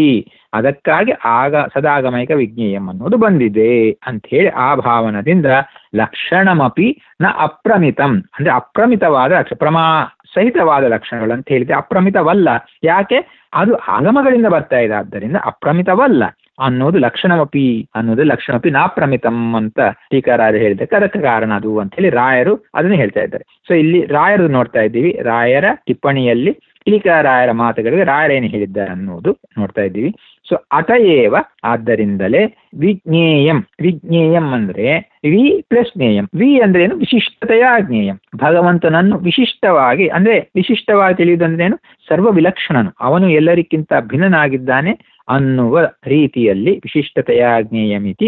ಅದಕ್ಕಾಗಿ ಆಗ ಸದಾಗಮೈಕ ವಿಜ್ಞೇಯಂ ಅನ್ನೋದು ಬಂದಿದೆ ಅಂತ ಹೇಳಿ ಆ ಭಾವನದಿಂದ ಲಕ್ಷಣಮಪಿ ನ ಅಪ್ರಮಿತಂ ಅಂದ್ರೆ ಅಪ್ರಮಿತವಾದ ಲಕ್ಷ ಪ್ರಮಾ ಸಹಿತವಾದ ಲಕ್ಷಣಗಳು ಅಂತ ಹೇಳಿದ್ರೆ ಅಪ್ರಮಿತವಲ್ಲ ಯಾಕೆ ಅದು ಆಗಮಗಳಿಂದ ಬರ್ತಾ ಇದೆ ಆದ್ದರಿಂದ ಅಪ್ರಮಿತವಲ್ಲ ಅನ್ನೋದು ಲಕ್ಷಣಮಪಿ ಅನ್ನೋದು ಲಕ್ಷಣಮಪಿ ನಾಪ್ರಮಿತಂ ಅಂತ ಟೀಕಾರಾಯರು ಹೇಳಿದ್ದಕ್ಕೆ ಅದಕ್ಕೆ ಕಾರಣ ಅದು ಅಂತ ಹೇಳಿ ರಾಯರು ಅದನ್ನು ಹೇಳ್ತಾ ಇದ್ದಾರೆ ಸೊ ಇಲ್ಲಿ ರಾಯರು ನೋಡ್ತಾ ಇದ್ದೀವಿ ರಾಯರ ಟಿಪ್ಪಣಿಯಲ್ಲಿ ಟೀಕಾರಾಯರ ಮಾತುಗಳಿಗೆ ರಾಯರೇನು ಹೇಳಿದ್ದಾರೆ ಅನ್ನೋದು ನೋಡ್ತಾ ಇದ್ದೀವಿ ಸೊ ಅತಯೇವ ಆದ್ದರಿಂದಲೇ ವಿಜ್ಞೇಯಂ ವಿಜ್ಞೇಯಂ ಅಂದ್ರೆ ವಿ ಪ್ಲಸ್ ಜ್ಞೇಯಂ ವಿ ಅಂದ್ರೆ ಏನು ವಿಶಿಷ್ಟತೆಯ ಜ್ಞೇಯಂ ಭಗವಂತನನ್ನು ವಿಶಿಷ್ಟವಾಗಿ ಅಂದ್ರೆ ವಿಶಿಷ್ಟವಾಗಿ ತಿಳಿಯುವುದಂದ್ರೇನು ಸರ್ವ ವಿಲಕ್ಷಣನು ಅವನು ಎಲ್ಲರಿಗಿಂತ ಭಿನ್ನನಾಗಿದ್ದಾನೆ ಅನ್ನುವ ರೀತಿಯಲ್ಲಿ ವಿಶಿಷ್ಟತೆಯ ಜ್ಞೇಯಮಿತಿ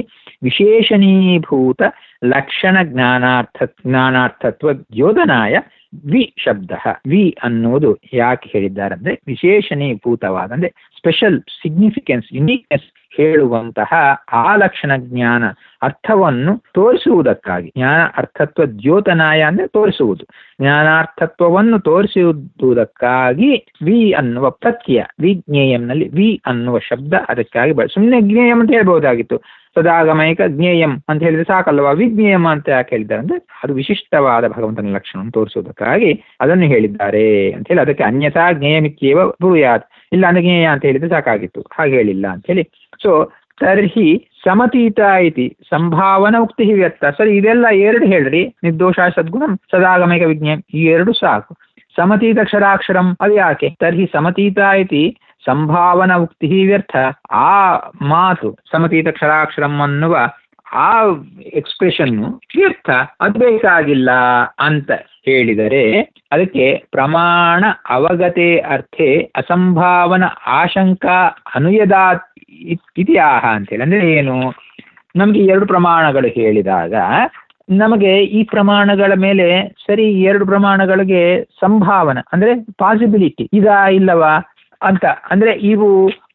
ವಿಶೇಷಣೀಭೂತ ಲಕ್ಷಣ ಜ್ಞಾನಾರ್ಥ ಜ್ಞಾನಾರ್ಥತ್ವ ದ್ಯೋತನಾಯ ವಿ ಶಬ್ದ ವಿ ಅನ್ನೋದು ಯಾಕೆ ಹೇಳಿದ್ದಾರೆ ಅಂದ್ರೆ ವಿಶೇಷಣೀಭೂತವಾದ ಅಂದ್ರೆ ಸ್ಪೆಷಲ್ ಸಿಗ್ನಿಫಿಕೆನ್ಸ್ ಯುನೀಕ್ನೆಸ್ ಹೇಳುವಂತಹ ಆ ಲಕ್ಷಣ ಜ್ಞಾನ ಅರ್ಥವನ್ನು ತೋರಿಸುವುದಕ್ಕಾಗಿ ಜ್ಞಾನ ಅರ್ಥತ್ವ ದ್ಯೋತನಾಯ ಅಂದ್ರೆ ತೋರಿಸುವುದು ಜ್ಞಾನಾರ್ಥತ್ವವನ್ನು ತೋರಿಸುವುದಕ್ಕಾಗಿ ವಿ ಅನ್ನುವ ಪ್ರತ್ಯಯ ವಿಜ್ಞೇಯಂನಲ್ಲಿ ವಿ ಅನ್ನುವ ಶಬ್ದ ಅದಕ್ಕಾಗಿ ಬಳ ಸುಮ್ಮನೆ ಜ್ಞೇಯಂ ಅಂತ ಹೇಳ್ಬಹುದಾಗಿತ್ತು ಸದಾಗಮೈಕ ಜ್ಞೇಯಂ ಅಂತ ಹೇಳಿದ್ರೆ ಸಾಕಲ್ವಾ ವಿಜ್ಞೇಯಂ ಅಂತ ಯಾಕೆ ಹೇಳಿದ್ದಾರೆ ಅಂದ್ರೆ ಅದು ವಿಶಿಷ್ಟವಾದ ಭಗವಂತನ ಲಕ್ಷಣವನ್ನು ತೋರಿಸುವುದಕ್ಕಾಗಿ ಅದನ್ನು ಹೇಳಿದ್ದಾರೆ ಅಂತ ಹೇಳಿ ಅದಕ್ಕೆ ಅನ್ಯಥಾ ಜ್ಞೇಯಮಿತ್ಯೇವ ಬ್ರೂಯಾತ್ ಇಲ್ಲ ಅಂದ್ರೆ ಜ್ಞೇಯ ಅಂತ ಹೇಳಿದ್ರೆ ಸಾಕಾಗಿತ್ತು ಹಾಗೆ ಹೇಳಿಲ್ಲ ಅಂತ ಹೇಳಿ ಸೊ ತರ್ಹಿ ಸಮತೀತ ಇತಿ ಸಂಭಾವನಾ ಉಕ್ತಿ ವ್ಯಕ್ತ ಸರಿ ಇದೆಲ್ಲ ಎರಡು ಹೇಳ್ರಿ ನಿರ್ದೋಷ ಸದ್ಗುಣಂ ಸದಾಗಮೈಕ ವಿಜ್ಞಾನ ಈ ಎರಡು ಸಾಕು ಸಮತೀತ ಕ್ಷರಾಕ್ಷರಂ ಅದು ಯಾಕೆ ತರ್ಹಿ ಸಮತೀತ ಇತಿ ಸಂಭಾವನಾ ಉಕ್ತಿ ವ್ಯರ್ಥ ಆ ಮಾತು ಸಮತೀತ ಕ್ಷರಾಕ್ಷರಂ ಅನ್ನುವ ಆ ಎಕ್ಸ್ಪ್ರೆಷನ್ನು ವ್ಯರ್ಥ ಅದು ಬೇಕಾಗಿಲ್ಲ ಅಂತ ಹೇಳಿದರೆ ಅದಕ್ಕೆ ಪ್ರಮಾಣ ಅವಗತೆ ಅರ್ಥೆ ಅಸಂಭಾವನ ಆಶಂಕಾ ಅನುಯದಾ ಇತಿ ಆಹ ಅಂತೇಳಿ ಅಂದರೆ ಏನು ನಮಗೆ ಎರಡು ಪ್ರಮಾಣಗಳು ಹೇಳಿದಾಗ ನಮಗೆ ಈ ಪ್ರಮಾಣಗಳ ಮೇಲೆ ಸರಿ ಈ ಎರಡು ಪ್ರಮಾಣಗಳಿಗೆ ಸಂಭಾವನ ಅಂದರೆ ಪಾಸಿಬಿಲಿಟಿ ಇದಾ ಇಲ್ಲವಾ ಅಂತ ಅಂದರೆ ಇವು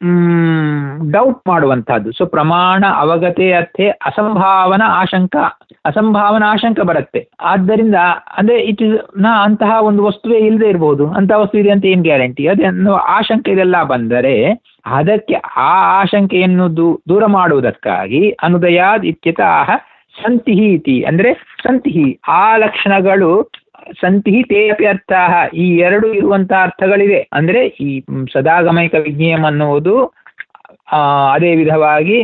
ಡೌಟ್ ಮಾಡುವಂತಹದ್ದು ಸೊ ಪ್ರಮಾಣ ಅವಗತೆ ಅರ್ಥೆ ಅಸಂಭಾವನ ಆಶಂಕ ಅಸಂಭಾವನ ಆಶಂಕ ಬರುತ್ತೆ ಆದ್ದರಿಂದ ಅಂದರೆ ಇಟ್ ಇಸ್ ನಾ ಅಂತಹ ಒಂದು ವಸ್ತುವೇ ಇಲ್ಲದೆ ಇರಬಹುದು ಅಂತಹ ವಸ್ತು ಇದೆ ಅಂತ ಏನು ಗ್ಯಾರಂಟಿ ಅದನ್ನು ಆಶಂಕೆ ಇದೆಲ್ಲ ಬಂದರೆ ಅದಕ್ಕೆ ಆ ಆಶಂಕೆಯನ್ನು ದೂ ದೂರ ಮಾಡುವುದಕ್ಕಾಗಿ ಅನುದಯಾದ್ ಇತ್ಯತಃ ಸಂತಿಹಿ ಇತಿ ಅಂದರೆ ಸಂತಿಹಿ ಆ ಲಕ್ಷಣಗಳು ಸಂತಿಹಿ ತೇ ಅಪಿ ಅರ್ಥ ಈ ಎರಡು ಇರುವಂತಹ ಅರ್ಥಗಳಿವೆ ಅಂದರೆ ಈ ಸದಾಗಮೈಕ ವಿಜ್ಞೇಯಂ ಅನ್ನುವುದು ಅದೇ ವಿಧವಾಗಿ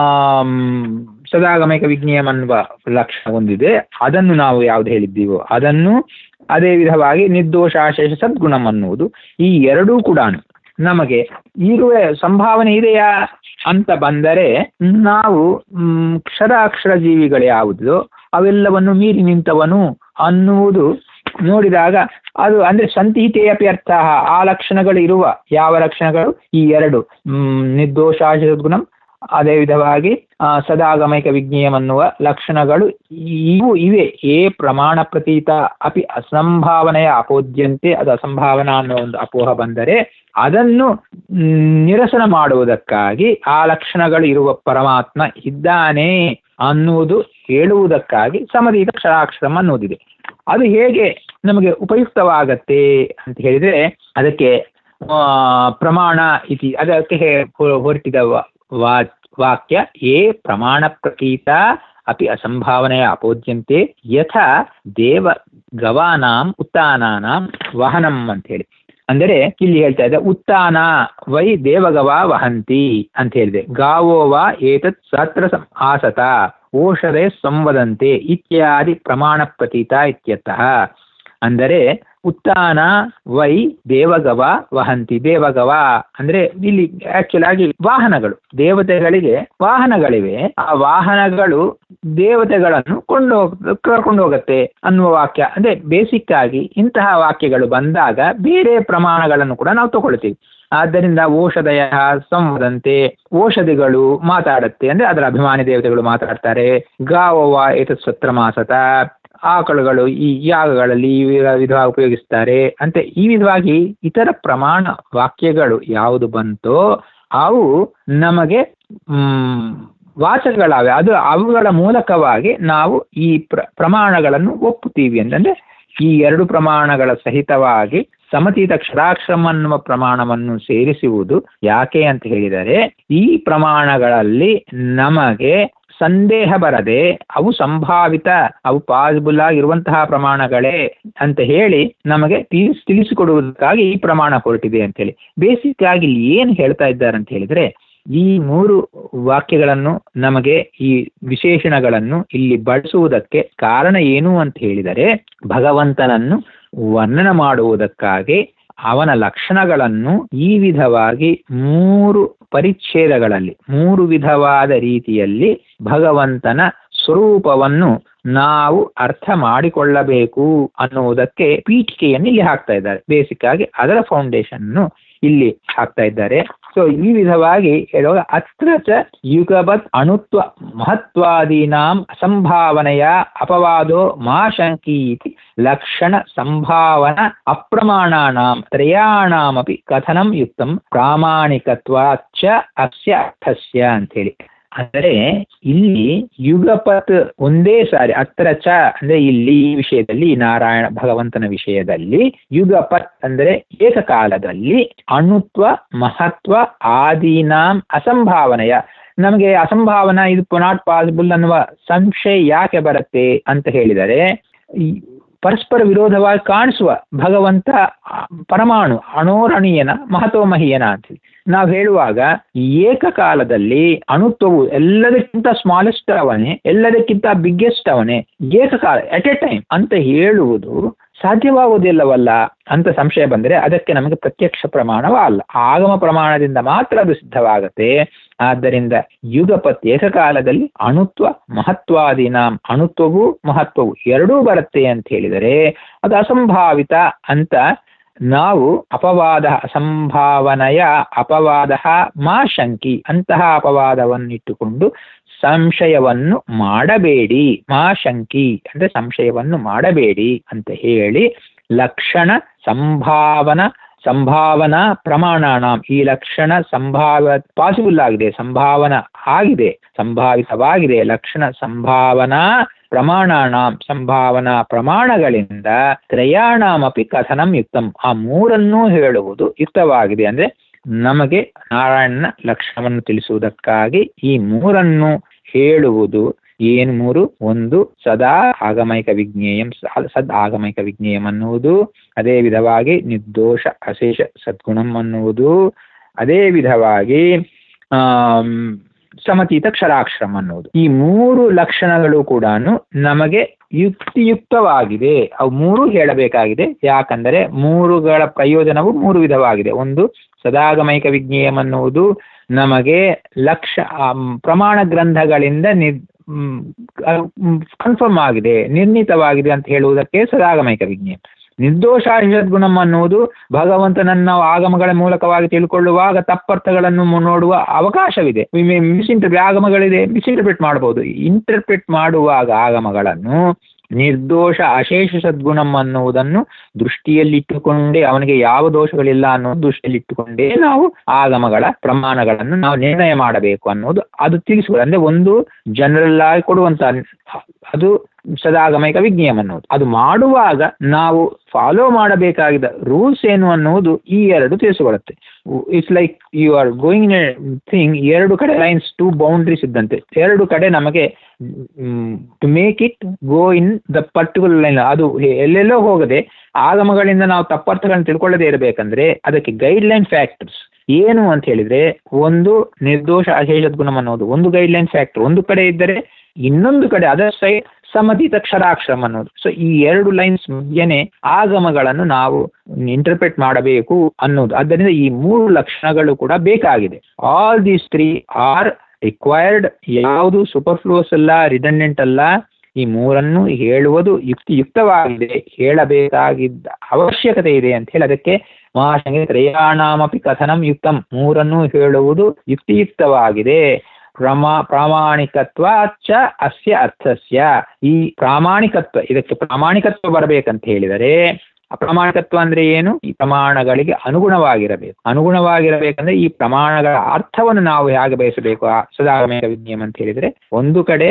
ಸದಾಗಮೈಕ ವಿಜ್ಞೇಯಂ ಅನ್ನುವ ಲಕ್ಷಣ ಹೊಂದಿದೆ ಅದನ್ನು ನಾವು ಯಾವ್ದು ಹೇಳಿದ್ದೀವೋ ಅದನ್ನು ಅದೇ ವಿಧವಾಗಿ ನಿರ್ದೋಷಾಶೇಷ ಸದ್ಗುಣಂ ಅನ್ನುವುದು ಈ ಎರಡೂ ಕೂಡ ನಮಗೆ ಇರುವ ಸಂಭಾವನೆ ಇದೆಯಾ ಅಂತ ಬಂದರೆ ನಾವು ಕ್ಷರ ಅಕ್ಷರ ಜೀವಿಗಳು ಯಾವುದು ಅವೆಲ್ಲವನ್ನು ಮೀರಿ ನಿಂತವನು ಅನ್ನುವುದು ನೋಡಿದಾಗ ಅದು ಅಂದರೆ ಸಂತಿಹಿತೆಯ ಅರ್ಥ ಆ ಲಕ್ಷಣಗಳು ಇರುವ ಯಾವ ಲಕ್ಷಣಗಳು ಈ ಎರಡು ನಿರ್ದೋಷಾಶಗುಣಂ ಅದೇ ವಿಧವಾಗಿ ಸದಾಗಮೈಕ ವಿಜ್ಞೇಯಂ ಅನ್ನುವ ಲಕ್ಷಣಗಳು ಇವು ಇವೆ ಏ ಪ್ರಮಾಣ ಪ್ರತೀತ ಅಪಿ ಅಸಂಭಾವನೆಯ ಅಪೋದ್ಯಂತೆ ಅದು ಅಸಂಭಾವನಾ ಅನ್ನೋ ಒಂದು ಅಪೋಹ ಬಂದರೆ ಅದನ್ನು ನಿರಸನ ಮಾಡುವುದಕ್ಕಾಗಿ ಆ ಲಕ್ಷಣಗಳು ಇರುವ ಪರಮಾತ್ಮ ಇದ್ದಾನೆ ಅನ್ನುವುದು ಹೇಳುವುದಕ್ಕಾಗಿ ಸಮದೀತ ಕ್ಷರಾಕ್ಷರಂ ಅನ್ನೋದಿದೆ ಅದು ಹೇಗೆ ನಮಗೆ ಉಪಯುಕ್ತವಾಗತ್ತೆ ಅಂತ ಹೇಳಿದರೆ ಅದಕ್ಕೆ ಪ್ರಮಾಣ ಇತಿ ಅದಕ್ಕೆ ಹೊರಟಿದ ವಾ ವಾಕ್ಯ ಏ ಪ್ರಮಾಣ ಪ್ರತೀತ ಅಪಿ ಅಸಂಭಾವನೆಯ ಅಪೋದ್ಯಂತೆ ಯಥ ದೇವ ಗವಾನಾಂ ಉತ್ತಾನಾನಾಂ ವಹನಂ ಅಂತ ಹೇಳಿ ಅಂದರೆ ಇಲ್ಲಿ ಹೇಳ್ತಾ ಇದೆ ಉತ್ತಾನ ವೈ ದೇವಗವ ವಹಂತಿ ಅಂತ ಹೇಳಿದೆ ಗಾವೋ ವಾ ಏತತ್ ಸತ್ರ ಆಸತ ಓಷಧೆ ಸಂವದಂತೆ ಇತ್ಯಾದಿ ಪ್ರಮಾಣ ಪ್ರತೀತ ಇತ್ಯರ್ಥಃ ಅಂದರೆ ಉತ್ತಾನ ವೈ ದೇವಗವ ವಹಂತಿ ದೇವಗವ ಅಂದ್ರೆ ಇಲ್ಲಿ ಆಕ್ಚುಲ್ ಆಗಿ ವಾಹನಗಳು ದೇವತೆಗಳಿಗೆ ವಾಹನಗಳಿವೆ ಆ ವಾಹನಗಳು ದೇವತೆಗಳನ್ನು ಕೊಂಡು ಕರ್ಕೊಂಡು ಹೋಗುತ್ತೆ ಅನ್ನುವ ವಾಕ್ಯ ಅಂದ್ರೆ ಬೇಸಿಕ್ ಆಗಿ ಇಂತಹ ವಾಕ್ಯಗಳು ಬಂದಾಗ ಬೇರೆ ಪ್ರಮಾಣಗಳನ್ನು ಕೂಡ ನಾವು ತಗೊಳ್ತೀವಿ ಆದ್ದರಿಂದ ಓಷಧಯ ಸಂವದಂತೆ ಔಷಧಿಗಳು ಮಾತಾಡುತ್ತೆ ಅಂದ್ರೆ ಅದರ ಅಭಿಮಾನಿ ದೇವತೆಗಳು ಮಾತಾಡ್ತಾರೆ ಗಾವವ ಏತತ್ ಸತ್ರ ಮಾಸತ ಆಕಳುಗಳು ಈ ಯಾಗಗಳಲ್ಲಿ ಈ ವಿಧವಾಗಿ ಉಪಯೋಗಿಸ್ತಾರೆ ಅಂತ ಈ ವಿಧವಾಗಿ ಇತರ ಪ್ರಮಾಣ ವಾಕ್ಯಗಳು ಯಾವುದು ಬಂತೋ ಅವು ನಮಗೆ ವಾಚಕಗಳಾವೆ ಅದು ಅವುಗಳ ಮೂಲಕವಾಗಿ ನಾವು ಈ ಪ್ರ ಪ್ರಮಾಣಗಳನ್ನು ಒಪ್ಪುತ್ತೀವಿ ಅಂತಂದ್ರೆ ಈ ಎರಡು ಪ್ರಮಾಣಗಳ ಸಹಿತವಾಗಿ ಸಮತೀತ ಕ್ಷರಾಕ್ಷರಂ ಅನ್ನುವ ಪ್ರಮಾಣವನ್ನು ಸೇರಿಸುವುದು ಯಾಕೆ ಅಂತ ಹೇಳಿದರೆ ಈ ಪ್ರಮಾಣಗಳಲ್ಲಿ ನಮಗೆ ಸಂದೇಹ ಬರದೆ ಅವು ಸಂಭಾವಿತ ಅವು ಪಾಸಿಬಲ್ ಆಗಿರುವಂತಹ ಪ್ರಮಾಣಗಳೇ ಅಂತ ಹೇಳಿ ನಮಗೆ ತಿಳಿಸ್ ತಿಳಿಸಿಕೊಡುವುದಕ್ಕಾಗಿ ಈ ಪ್ರಮಾಣ ಹೊರಟಿದೆ ಅಂತೇಳಿ ಬೇಸಿಕ್ ಆಗಿ ಇಲ್ಲಿ ಏನು ಹೇಳ್ತಾ ಇದ್ದಾರೆ ಅಂತ ಹೇಳಿದ್ರೆ ಈ ಮೂರು ವಾಕ್ಯಗಳನ್ನು ನಮಗೆ ಈ ವಿಶೇಷಣಗಳನ್ನು ಇಲ್ಲಿ ಬಳಸುವುದಕ್ಕೆ ಕಾರಣ ಏನು ಅಂತ ಹೇಳಿದರೆ ಭಗವಂತನನ್ನು ವರ್ಣನ ಮಾಡುವುದಕ್ಕಾಗಿ ಅವನ ಲಕ್ಷಣಗಳನ್ನು ಈ ವಿಧವಾಗಿ ಮೂರು ಪರಿಚ್ಛೇದಗಳಲ್ಲಿ ಮೂರು ವಿಧವಾದ ರೀತಿಯಲ್ಲಿ ಭಗವಂತನ ಸ್ವರೂಪವನ್ನು ನಾವು ಅರ್ಥ ಮಾಡಿಕೊಳ್ಳಬೇಕು ಅನ್ನುವುದಕ್ಕೆ ಪೀಠಿಕೆಯನ್ನು ಇಲ್ಲಿ ಹಾಕ್ತಾ ಇದ್ದಾರೆ ಬೇಸಿಕ್ ಆಗಿ ಅದರ ಫೌಂಡೇಶನ್ ಇಲ್ಲಿ ಹಾಕ್ತಾ ಇದ್ದಾರೆ ಸೊ ಈ ವಿಧವಾಗಿ ಹೇಳುವಾಗ ಅತ್ರ ಚ ಯುಗವತ್ ಅಣುತ್ವ ಮಹತ್ವಾದೀನಾಂ ಅಸಂಭಾವನೆಯ ಅಪವಾದೋ ಮಾ ಶಂಕೀತಿ ಲಕ್ಷಣ ಸಂಭಾವನ ಅಪ್ರಮಾಣಾನಾಂ ತ್ರಯಾಣಾಮಪಿ ಕಥನಂ ಯುಕ್ತಂ ಪ್ರಾಮಾಣಿಕತ್ವಾಚ್ಚ ಅಸ್ಯ ಅರ್ಥಸ್ಯ ಅಂತೇಳಿ ಅಂದರೆ ಇಲ್ಲಿ ಯುಗಪತ್ ಒಂದೇ ಸಾರಿ ಅತ್ರ ಚ ಅಂದ್ರೆ ಇಲ್ಲಿ ಈ ವಿಷಯದಲ್ಲಿ ನಾರಾಯಣ ಭಗವಂತನ ವಿಷಯದಲ್ಲಿ ಯುಗಪತ್ ಅಂದರೆ ಏಕಕಾಲದಲ್ಲಿ ಅಣುತ್ವ ಮಹತ್ವ ಆದೀನಾಂ ಅಸಂಭಾವನೆಯ ನಮಗೆ ಅಸಂಭಾವನ ಇದು ನಾಟ್ ಪಾಸಿಬಲ್ ಅನ್ನುವ ಸಂಶಯ ಯಾಕೆ ಬರುತ್ತೆ ಅಂತ ಹೇಳಿದರೆ ಈ ಪರಸ್ಪರ ವಿರೋಧವಾಗಿ ಕಾಣಿಸುವ ಭಗವಂತ ಪರಮಾಣು ಅಣೋರಣೀಯನ ಮಹತ್ವಮಹೀಯನ ಅಂತೇಳಿ ನಾವು ಹೇಳುವಾಗ ಏಕಕಾಲದಲ್ಲಿ ಅಣುತ್ವವು ಎಲ್ಲದಕ್ಕಿಂತ ಸ್ಮಾಲೆಸ್ಟ್ ಅವನೇ ಎಲ್ಲದಕ್ಕಿಂತ ಬಿಗ್ಗೆಸ್ಟ್ ಅವನೇ ಏಕಕಾಲ ಎಟ್ ಎ ಟೈಮ್ ಅಂತ ಹೇಳುವುದು ಸಾಧ್ಯವಾಗುವುದಿಲ್ಲವಲ್ಲ ಅಂತ ಸಂಶಯ ಬಂದರೆ ಅದಕ್ಕೆ ನಮಗೆ ಪ್ರತ್ಯಕ್ಷ ಪ್ರಮಾಣವ ಅಲ್ಲ ಆಗಮ ಪ್ರಮಾಣದಿಂದ ಮಾತ್ರ ಅದು ಸಿದ್ಧವಾಗುತ್ತೆ ಆದ್ದರಿಂದ ಯುಗಪತ್ ಏಕಕಾಲದಲ್ಲಿ ಅಣುತ್ವ ಮಹತ್ವಾದಿನ ಅಣುತ್ವವು ಮಹತ್ವವು ಎರಡೂ ಬರುತ್ತೆ ಅಂತ ಹೇಳಿದರೆ ಅದು ಅಸಂಭಾವಿತ ಅಂತ ನಾವು ಅಪವಾದ ಅಸಂಭಾವನೆಯ ಅಪವಾದ ಮಾ ಶಂಕಿ ಅಂತಹ ಅಪವಾದವನ್ನಿಟ್ಟುಕೊಂಡು ಸಂಶಯವನ್ನು ಮಾಡಬೇಡಿ ಮಾ ಶಂಕಿ ಅಂದರೆ ಸಂಶಯವನ್ನು ಮಾಡಬೇಡಿ ಅಂತ ಹೇಳಿ ಲಕ್ಷಣ ಸಂಭಾವನ ಸಂಭಾವನಾ ಪ್ರಮಾಣಾಣ ಈ ಲಕ್ಷಣ ಸಂಭಾವ ಪಾಸಿಬಲ್ ಆಗಿದೆ ಸಂಭಾವನ ಆಗಿದೆ ಸಂಭಾವಿತವಾಗಿದೆ ಲಕ್ಷಣ ಸಂಭಾವನಾ ಪ್ರಮಾಣಾಣ ಸಂಭಾವನಾ ಪ್ರಮಾಣಗಳಿಂದ ತ್ರಯಾಣಮಪಿ ಕಥನಂ ಯುಕ್ತಂ ಆ ಮೂರನ್ನೂ ಹೇಳುವುದು ಯುಕ್ತವಾಗಿದೆ ಅಂದ್ರೆ ನಮಗೆ ನಾರಾಯಣನ ಲಕ್ಷಣವನ್ನು ತಿಳಿಸುವುದಕ್ಕಾಗಿ ಈ ಮೂರನ್ನು ಹೇಳುವುದು ಏನು ಮೂರು ಒಂದು ಸದಾ ಆಗಮೈಕ ವಿಜ್ಞೇಯಂ ಸದ್ ಆಗಮೈಕ ವಿಜ್ಞೇಯಂ ಅನ್ನುವುದು ಅದೇ ವಿಧವಾಗಿ ನಿರ್ದೋಷ ಅಶೇಷ ಸದ್ಗುಣಂ ಅನ್ನುವುದು ಅದೇ ವಿಧವಾಗಿ ಸಮತೀತ ಕ್ಷರಾಕ್ಷರಂ ಅನ್ನುವುದು ಈ ಮೂರು ಲಕ್ಷಣಗಳು ಕೂಡ ನಮಗೆ ಯುಕ್ತಿಯುಕ್ತವಾಗಿದೆ ಅವು ಮೂರು ಹೇಳಬೇಕಾಗಿದೆ ಯಾಕಂದರೆ ಮೂರುಗಳ ಪ್ರಯೋಜನವು ಮೂರು ವಿಧವಾಗಿದೆ ಒಂದು ಸದಾಗಮೈಕ ವಿಜ್ಞೇಯಂ ಅನ್ನುವುದು ನಮಗೆ ಲಕ್ಷ ಪ್ರಮಾಣ ಗ್ರಂಥಗಳಿಂದ ನಿ ಕನ್ಫರ್ಮ್ ಆಗಿದೆ ನಿರ್ಣೀತವಾಗಿದೆ ಅಂತ ಹೇಳುವುದಕ್ಕೆ ಸದಾಗಮೈಕ ವಿಜ್ಞೇಯ ನಿರ್ದೋಷಾಷದ್ಗುಣಂ ಅನ್ನುವುದು ಭಗವಂತನನ್ನು ನಾವು ಆಗಮಗಳ ಮೂಲಕವಾಗಿ ತಿಳ್ಕೊಳ್ಳುವಾಗ ತಪ್ಪರ್ಥಗಳನ್ನು ನೋಡುವ ಅವಕಾಶವಿದೆ ಮಿಸ್ಇಂಟರ್ ಆಗಮಗಳಿದೆ ಮಿಸ್ಇಂಟರ್ಪ್ರಿಟ್ ಮಾಡಬಹುದು ಇಂಟರ್ಪ್ರಿಟ್ ಮಾಡುವಾಗ ಆಗಮಗಳನ್ನು ನಿರ್ದೋಷ ಅಶೇಷ ಸದ್ಗುಣಂ ಅನ್ನುವುದನ್ನು ದೃಷ್ಟಿಯಲ್ಲಿಟ್ಟುಕೊಂಡೇ ಅವನಿಗೆ ಯಾವ ದೋಷಗಳಿಲ್ಲ ಅನ್ನೋದು ದೃಷ್ಟಿಯಲ್ಲಿಟ್ಟುಕೊಂಡೇ ನಾವು ಆಗಮಗಳ ಪ್ರಮಾಣಗಳನ್ನು ನಾವು ನಿರ್ಣಯ ಮಾಡಬೇಕು ಅನ್ನೋದು ಅದು ತಿಳಿಸುವುದು ಅಂದರೆ ಒಂದು ಜನರಲ್ ಆಗಿ ಕೊಡುವಂತ ಅದು ಸದಾಗಮೈಕ ವಿಜ್ಞೇಯಂ ಅನ್ನೋದು ಅದು ಮಾಡುವಾಗ ನಾವು ಫಾಲೋ ಮಾಡಬೇಕಾಗಿದ್ದ ರೂಲ್ಸ್ ಏನು ಅನ್ನುವುದು ಈ ಎರಡು ತಿಳಿಸಿಕೊಡುತ್ತೆ it's like you are going thing ಎರಡು ಕಡೆ ಲೈನ್ಸ್ ಟು ಬೌಂಡ್ರೀಸ್ ಇದ್ದಂತೆ ಎರಡು ಕಡೆ ನಮಗೆ to make it go in the particular line ಅದು ಎಲ್ಲೆಲ್ಲೋ ಹೋಗದೆ ಆಗಮಗಳಿಂದ ನಾವು ತಪ್ಪರ್ಥಗಳನ್ನು ತಿಳ್ಕೊಳ್ಳದೇ ಇರಬೇಕಂದ್ರೆ ಅದಕ್ಕೆ ಗೈಡ್ ಲೈನ್ ಫ್ಯಾಕ್ಟರ್ಸ್ ಏನು ಅಂತ ಹೇಳಿದ್ರೆ ಒಂದು ನಿರ್ದೋಷ ಅಶೇಷದ ಗುಣಂ ಅನ್ನೋದು ಒಂದು ಗೈಡ್ ಲೈನ್ ಫ್ಯಾಕ್ಟರ್ ಒಂದು ಕಡೆ ಇದ್ದರೆ ಇನ್ನೊಂದು ಕಡೆ ಅದರ್ ಸೈಡ್ ಸಮತೀತ ಕ್ಷರಾಕ್ಷರಂ ಅನ್ನೋದು ಸೊ ಈ ಎರಡು ಲೈನ್ಸ್ ಮಧ್ಯೆನೆ ಆಗಮಗಳನ್ನು ನಾವು ಇಂಟರ್ಪ್ರೆಟ್ ಮಾಡಬೇಕು ಅನ್ನೋದು ಆದ್ದರಿಂದ ಈ ಮೂರು ಲಕ್ಷಣಗಳು ಕೂಡ ಬೇಕಾಗಿದೆ all these three are required ಯಾವುದು ಸೂಪರ್ಫ್ಲೂಸ್ ಅಲ್ಲ ರಿಡಂಡೆಂಟ್ ಅಲ್ಲ ಈ ಮೂರನ್ನು ಹೇಳುವುದು ಯುಕ್ತಿಯುಕ್ತವಾಗಿದೆ ಹೇಳಬೇಕಾಗಿದ್ದ ಅವಶ್ಯಕತೆ ಇದೆ ಅಂತ ಹೇಳಿ ಅದಕ್ಕೆ ಮಹಾಶಂಗೆ ತ್ರಯಾಣಾಮಪಿ ಕಥನಂ ಯುಕ್ತಂ ಮೂರನ್ನು ಹೇಳುವುದು ಯುಕ್ತಿಯುಕ್ತವಾಗಿದೆ ಪ್ರಮಾ ಪ್ರಾಮಾಣಿಕತ್ವ ಚ ಅಸ್ಯ ಅರ್ಥಸ್ಯ ಈ ಪ್ರಾಮಾಣಿಕತ್ವ ಇದಕ್ಕೆ ಪ್ರಾಮಾಣಿಕತ್ವ ಬರಬೇಕಂತ ಹೇಳಿದರೆ ಅಪ್ರಾಮಾಣಿಕತ್ವ ಅಂದ್ರೆ ಏನು ಈ ಪ್ರಮಾಣಗಳಿಗೆ ಅನುಗುಣವಾಗಿರಬೇಕು ಅನುಗುಣವಾಗಿರಬೇಕಂದ್ರೆ ಈ ಪ್ರಮಾಣಗಳ ಅರ್ಥವನ್ನು ನಾವು ಹೇಗೆ ಬಯಸಬೇಕು ಆ ಸದಾಗಮೇಕ ವಿಜ್ಞೇಯಂ ಅಂತ ಹೇಳಿದ್ರೆ ಒಂದು ಕಡೆ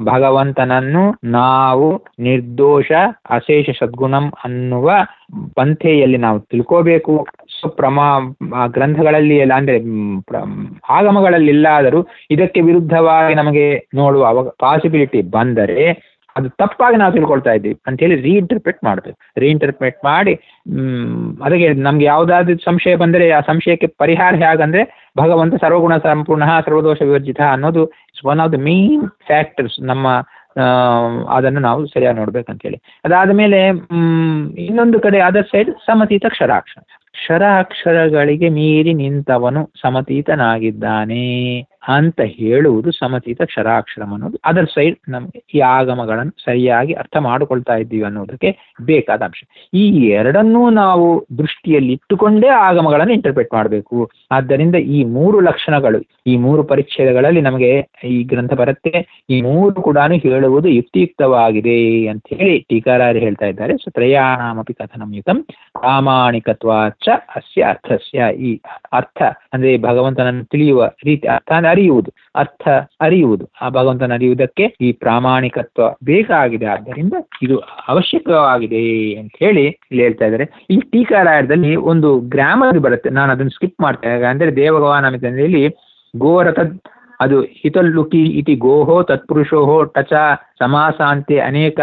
ಭಗವಂತನನ್ನು ನಾವು ನಿರ್ದೋಷ ಅಶೇಷ ಸದ್ಗುಣಂ ಅನ್ನುವ ಪಂಥೆಯಲ್ಲಿ ನಾವು ತಿಳ್ಕೋಬೇಕು ಸೊ ಪ್ರಮಾ ಆ ಗ್ರಂಥಗಳಲ್ಲಿ ಎಲ್ಲ ಅಂದರೆ ಮ್, ಪ್ರ- ಆಗಮಗಳಲ್ಲಿ ಇಲ್ಲಾದರೂ ಇದಕ್ಕೆ ವಿರುದ್ಧವಾಗಿ ನಮಗೆ ನೋಡುವ ಅವ ಪಾಸಿಬಿಲಿಟಿ ಬಂದರೆ ಅದು ತಪ್ಪಾಗಿ ನಾವು ತಿಳ್ಕೊಳ್ತಾ ಇದ್ದೀವಿ ಅಂತೇಳಿ ರೀಇಂಟರ್ಪ್ರೆಟ್ ಮಾಡಬೇಕು ರೀಇಂಟರ್ಪ್ರೆಟ್ ಮಾಡಿ ಮ್, ಅದಕ್ಕೆ ನಮ್ಗೆ ಯಾವುದಾದ್ರು ಸಂಶಯ ಬಂದರೆ ಆ ಸಂಶಯಕ್ಕೆ ಪರಿಹಾರ ಹೇಗಂದ್ರೆ ಭಗವಂತ ಸರ್ವಗುಣ ಸಂಪೂರ್ಣ ಸರ್ವದೋಷ ವಿವರ್ಜಿತ ಅನ್ನೋದು it's one of the main factors ನಮ್ಮ ಆ, ಅದನ್ನು ನಾವು ಸರಿಯಾಗಿ ನೋಡ್ಬೇಕಂತೇಳಿ ಅದಾದ ಮೇಲೆ ಇನ್ನೊಂದು ಕಡೆ ಅದರ್ ಸೈಡ್ ಸಮತೀತ ಕ್ಷರಾಕ್ಷರ ಕ್ಷರಾಕ್ಷರಗಳಿಗೆ ಮೀರಿ ನಿಂತವನು ಸಮತೀತನಾಗಿದ್ದಾನೆ ಅಂತ ಹೇಳುವುದು ಸಮತೀತ ಕ್ಷರಾಕ್ಷರಂ ಅನ್ನೋದು ಅದರ್ ಸೈಡ್ ನಮಗೆ ಈ ಆಗಮಗಳನ್ನು ಸರಿಯಾಗಿ ಅರ್ಥ ಮಾಡಿಕೊಳ್ತಾ ಇದ್ದೀವಿ ಅನ್ನೋದಕ್ಕೆ ಬೇಕಾದ ಅಂಶ ಈ ಎರಡನ್ನೂ ನಾವು ದೃಷ್ಟಿಯಲ್ಲಿ ಇಟ್ಟುಕೊಂಡೇ ಆಗಮಗಳನ್ನು ಇಂಟರ್ಪ್ರೆಟ್ ಮಾಡಬೇಕು ಆದ್ದರಿಂದ ಈ ಮೂರು ಲಕ್ಷಣಗಳು ಈ ಮೂರು ಪರಿಚ್ಛೇದಗಳಲ್ಲಿ ನಮಗೆ ಈ ಗ್ರಂಥ ಬರುತ್ತೆ ಈ ಮೂರು ಕೂಡ ಹೇಳುವುದು ಯುಕ್ತಿಯುಕ್ತವಾಗಿದೆ ಅಂತ ಹೇಳಿ ಟೀಕಾರಾಯರು ಹೇಳ್ತಾ ಇದ್ದಾರೆ ಸೊ ತ್ರಯಾಣಾಮಪಿ ಕಥನಂಯುತಂ ಪ್ರಾಮಾಣಿಕತ್ವಾಚ ಅಸ್ಯ ಅರ್ಥಸ್ಯ ಈ ಅರ್ಥ ಅಂದ್ರೆ ಭಗವಂತನನ್ನು ತಿಳಿಯುವ ರೀತಿ ಅರ್ಥ ಅಂದ್ರೆ ಅರಿಯುವುದು ಅರ್ಥ ಅರಿಯುವುದು ಆ ಭಗವಂತನ ಅರಿಯುವುದಕ್ಕೆ ಈ ಪ್ರಾಮಾಣಿಕತ್ವ ಬೇಕಾಗಿದೆ ಆದ್ದರಿಂದ ಇದು ಅವಶ್ಯಕವಾಗಿದೆ ಅಂತ ಹೇಳಿ ಇಲ್ಲಿ ಹೇಳ್ತಾ ಇದ್ದಾರೆ ಈ ಟೀಕಾರಾಯರದಲ್ಲಿ ಒಂದು ಗ್ರಾಮರ್ ಬರುತ್ತೆ ನಾನು ಅದನ್ನು ಸ್ಕಿಪ್ ಮಾಡ್ತೇನೆ ಅಂದ್ರೆ ದೇವಗವಾನಮಿತನಲ್ಲಿ ಗೋರತದ್ ಅದು ಹಿತಲ್ಲುಕಿ ಇತಿ ಗೋಹೋ ತತ್ಪುರುಷೋ ಟಚ ಸಮಾಸಾಂತೆ ಅನೇಕ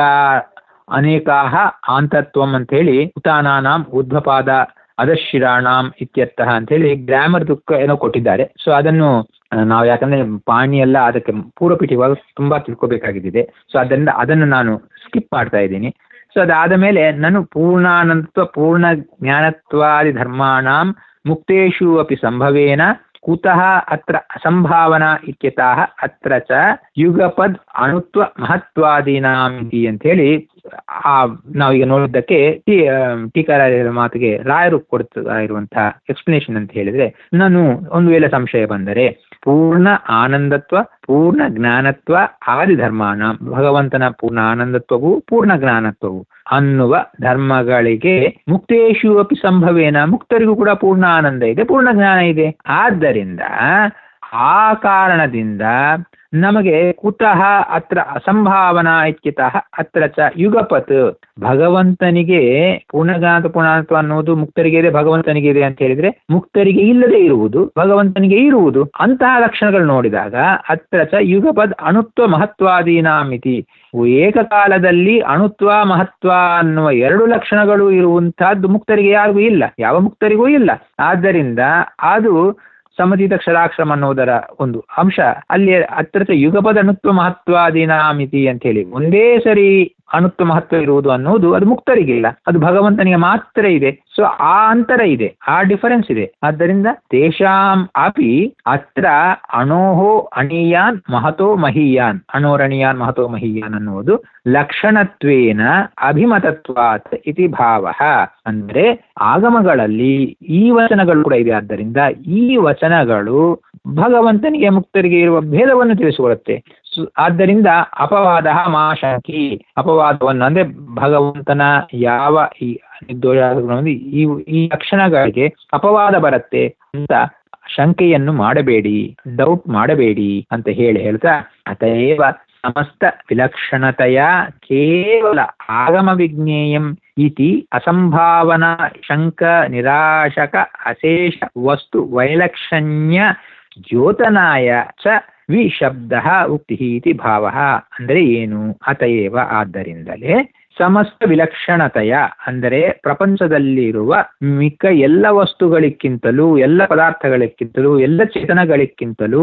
ಅನೇಕಾಹ ಆಂತತ್ವಂ ಅಂತ ಹೇಳಿ ಉತಾನಾನಾಂ ಊರ್ಧ್ವಪಾದ ಅದಶಿರಾಣಾಂ ಇತ್ಯರ್ಥಃ ಅಂತ ಹೇಳಿ ಗ್ರಾಮರ್ ದುಃಖ ಏನೋ ಕೊಟ್ಟಿದ್ದಾರೆ ಸೊ ಅದನ್ನು ಆ, ನಾವು ಯಾಕಂದ್ರೆ ಪಾಣಿ ಎಲ್ಲ ಅದಕ್ಕೆ ಪೂರ್ವಪೀಠಿವಾಗ ತುಂಬಾ ತಿಳ್ಕೊಬೇಕಾಗಿದೆ ಸೊ ಅದರಿಂದ ಅದನ್ನು ನಾನು ಸ್ಕಿಪ್ ಮಾಡ್ತಾ ಇದ್ದೀನಿ ಸೊ ಅದಾದ ಮೇಲೆ ನಾನು ಪೂರ್ಣಾನಂದತ್ವ ಪೂರ್ಣ ಜ್ಞಾನತ್ವಾದಿ ಧರ್ಮಾಣಾಂ ಮುಕ್ತೇಶು ಅಪಿ ಸಂಭವೇನ ಕುತಃ ಅತ್ರ ಅಸಂಭಾವನಾ ಇತ್ಯತಃ ಅತ್ರ ಚ ಯುಗಪದ್ ಅಣುತ್ವ ಮಹತ್ವಾದೀನಾಂ ಇತಿ ಅಂತೇಳಿ ಆ ನಾವೀಗ ನೋಡಿದ್ದಕ್ಕೆ ಟೀ ಟೀಕಾರಾಯರ ಮಾತಿಗೆ ರಾಯರು ಕೊಡ್ತಾ ಇರುವಂತಹ ಎಕ್ಸ್ಪ್ಲನೇಷನ್ ಅಂತ ಹೇಳಿದ್ರೆ ನಾನು ಒಂದು ವೇಳೆ ಸಂಶಯ ಬಂದರೆ ಪೂರ್ಣ ಆನಂದತ್ವ ಪೂರ್ಣ ಜ್ಞಾನತ್ವ ಆದಿ ಧರ್ಮಾನ ಭಗವಂತನ ಪೂರ್ಣ ಆನಂದತ್ವವು ಪೂರ್ಣ ಜ್ಞಾನತ್ವವು ಅನ್ನುವ ಧರ್ಮಗಳಿಗೆ ಮುಕ್ತೇಶು ಅಪಿ ಸಂಭವೇನ ಮುಕ್ತರಿಗೂ ಕೂಡ ಪೂರ್ಣ ಆನಂದ ಇದೆ ಪೂರ್ಣ ಜ್ಞಾನ ಇದೆ ಆದ್ದರಿಂದ ಆ ಕಾರಣದಿಂದ ನಮಗೆ ಕುತಃ ಅತ್ರ ಅಸಂಭಾವನಾ ಇತ್ಯತಃ ಅತ್ರ ಚ ಯುಗಪತ್ ಭಗವಂತನಿಗೆ ಪೂರ್ಣಜ್ಞಾನ ಪೂರ್ಣಾತ್ವ ಅನ್ನೋದು ಮುಕ್ತರಿಗೆ ಇದೆ ಭಗವಂತನಿಗೆ ಇದೆ ಅಂತ ಹೇಳಿದ್ರೆ ಮುಕ್ತರಿಗೆ ಇಲ್ಲದೆ ಇರುವುದು ಭಗವಂತನಿಗೆ ಇರುವುದು ಅಂತಹ ಲಕ್ಷಣಗಳು ನೋಡಿದಾಗ ಅತ್ರ ಚ ಯುಗಪದ್ ಅಣುತ್ವ ಮಹತ್ವಾದೀನಾಮಿತಿ ಏಕಕಾಲದಲ್ಲಿ ಅಣುತ್ವ ಮಹತ್ವ ಅನ್ನುವ ಎರಡು ಲಕ್ಷಣಗಳು ಇರುವಂತಹದ್ದು ಮುಕ್ತರಿಗೆ ಯಾರಿಗೂ ಇಲ್ಲ ಯಾವ ಮುಕ್ತರಿಗೂ ಇಲ್ಲ ಆದ್ದರಿಂದ ಅದು ಸಮತೀತ ಕ್ಷರಾಕ್ಷರಂ ಅನ್ನೋದರ ಒಂದು ಅಂಶ ಅಲ್ಲಿ ಅತ್ರ ಯುಗಪದ ಅಣುತ್ವ ಮಹತ್ವಾದೀನಾಮಿತಿ ಅಂತ ಹೇಳಿ ಒಂದೇ ಸರಿ ಅಣುತ್ವ ಮಹತ್ವ ಇರುವುದು ಅನ್ನೋದು ಅದು ಮುಕ್ತರಿಗಿಲ್ಲ ಅದು ಭಗವಂತನಿಗೆ ಮಾತ್ರ ಇದೆ ಸೊ ಆ ಅಂತರ ಇದೆ ಆ ಡಿಫರೆನ್ಸ್ ಇದೆ ಆದ್ದರಿಂದ ತೇಷಾಂ ಅಪಿ ಅತ್ರ ಅಣೋಹೋ ಅಣೀಯಾನ್ ಮಹತೋ ಮಹೀಯಾನ್ ಅಣೋರಣೀಯಾನ್ ಮಹತೋ ಮಹೀಯಾನ್ ಅನ್ನುವುದು ಲಕ್ಷಣತ್ವೇನ ಅಭಿಮತತ್ವಾತ್ ಇತಿ ಭಾವ ಅಂದ್ರೆ ಆಗಮಗಳಲ್ಲಿ ಈ ವಚನಗಳು ಕೂಡ ಇದೆ ಆದ್ದರಿಂದ ಈ ವಚನಗಳು ಭಗವಂತನಿಗೆ ಮುಕ್ತರಿಗೆ ಇರುವ ಭೇದವನ್ನು ತಿಳಿಸಿಕೊಡುತ್ತೆ ಸು- ಆದ್ದರಿಂದ ಅಪವಾದ ಮಾಶಂಕಿ ಅಪವಾದವನ್ನು ಅಂದ್ರೆ ಭಗವಂತನ ಯಾವ ಈ ನಿರ್ದೋಷ ಗುಣವನ್ನು ಈ ಈ ಲಕ್ಷಣಗಳಿಗೆ ಅಪವಾದ ಬರುತ್ತೆ ಅಂತ ಶಂಕೆಯನ್ನು ಮಾಡಬೇಡಿ ಡೌಟ್ ಮಾಡಬೇಡಿ ಅಂತ ಹೇಳಿ ಹೇಳ್ತಾ ಅತಏವ ಸಮಸ್ತ ವಿಲಕ್ಷಣತೆಯ ಕೇವಲ ಆಗಮ ವಿಜ್ಞೇಯಂ ಇತಿ ಅಸಂಭಾವನಾ ಶಂಕ ನಿರಾಶಕ ಅಶೇಷ ವಸ್ತು ವೈಲಕ್ಷಣ್ಯ ದ್ಯೋತನಾಯ ಚ ವಿಶಬ್ದ ಉಕ್ತಿ ಇತಿ ಭಾವ ಅಂದರೆ ಏನು ಅತಯೇವ ಆದ್ದರಿಂದಲೇ ಸಮಸ್ತ ವಿಲಕ್ಷಣತೆಯ ಅಂದರೆ ಪ್ರಪಂಚದಲ್ಲಿರುವ ಮಿಕ್ಕ ಎಲ್ಲ ವಸ್ತುಗಳಿಗಿಂತಲೂ ಎಲ್ಲ ಪದಾರ್ಥಗಳಿಗಿಂತಲೂ ಎಲ್ಲ ಚೇತನಗಳಿಗಿಂತಲೂ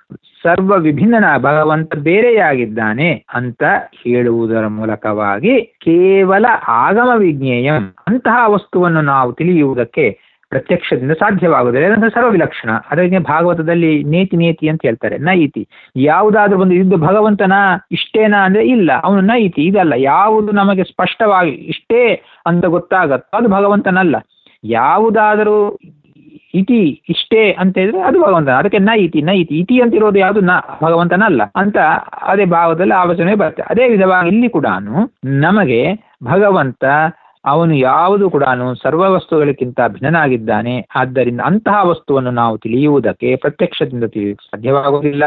ಸರ್ವ ವಿಭಿನ್ನ ಭಗವಂತ ಬೇರೆಯಾಗಿದ್ದಾನೆ ಅಂತ ಹೇಳುವುದರ ಮೂಲಕವಾಗಿ ಕೇವಲ ಆಗಮ ವಿಜ್ಞೇಯಂ ಅಂತಹ ವಸ್ತುವನ್ನು ನಾವು ತಿಳಿಯುವುದಕ್ಕೆ ಪ್ರತ್ಯಕ್ಷದಿಂದ ಸಾಧ್ಯವಾಗುವುದಿಲ್ಲ ಯಾಕಂದ್ರೆ ಸರ್ವ ವಿಲಕ್ಷಣ ಅದಕ್ಕೆ ಭಾಗವತದಲ್ಲಿ ನೇತಿ ನೇತಿ ಅಂತ ಹೇಳ್ತಾರೆ ನೈತಿ ಯಾವುದಾದ್ರೂ ಒಂದು ಇದು ಭಗವಂತನ ಇಷ್ಟೇನಾ ಅಂದ್ರೆ ಇಲ್ಲ ಅವನು ನೈತಿ ಇದಲ್ಲ ಯಾವುದು ನಮಗೆ ಸ್ಪಷ್ಟವಾಗಿ ಇಷ್ಟೇ ಅಂತ ಗೊತ್ತಾಗತ್ತೋ ಅದು ಭಗವಂತನಲ್ಲ ಯಾವುದಾದರೂ ಇತಿ ಇಷ್ಟೇ ಅಂತ ಹೇಳಿದ್ರೆ ಅದು ಭಗವಂತನ ಅದಕ್ಕೆ ನ ಇತಿ ನ ಇತಿ ಇತಿ ಅಂತ ಇರೋದು ಯಾವುದು ನ ಭಗವಂತನಲ್ಲ ಅಂತ ಅದೇ ಭಾವದಲ್ಲಿ ಆಲೋಚನೆ ಬರುತ್ತೆ ಅದೇ ವಿಧವಾಗಿ ಇಲ್ಲಿ ಕೂಡ ನಮಗೆ ಭಗವಂತ ಅವನು ಯಾವುದು ಕೂಡ ಸರ್ವ ವಸ್ತುಗಳಿಗಿಂತ ಭಿನ್ನನಾಗಿದ್ದಾನೆ ಆದ್ದರಿಂದ ಅಂತಹ ವಸ್ತುವನ್ನು ನಾವು ತಿಳಿಯುವುದಕ್ಕೆ ಪ್ರತ್ಯಕ್ಷದಿಂದ ತಿಳಿಯಲು ಸಾಧ್ಯವಾಗುವುದಿಲ್ಲ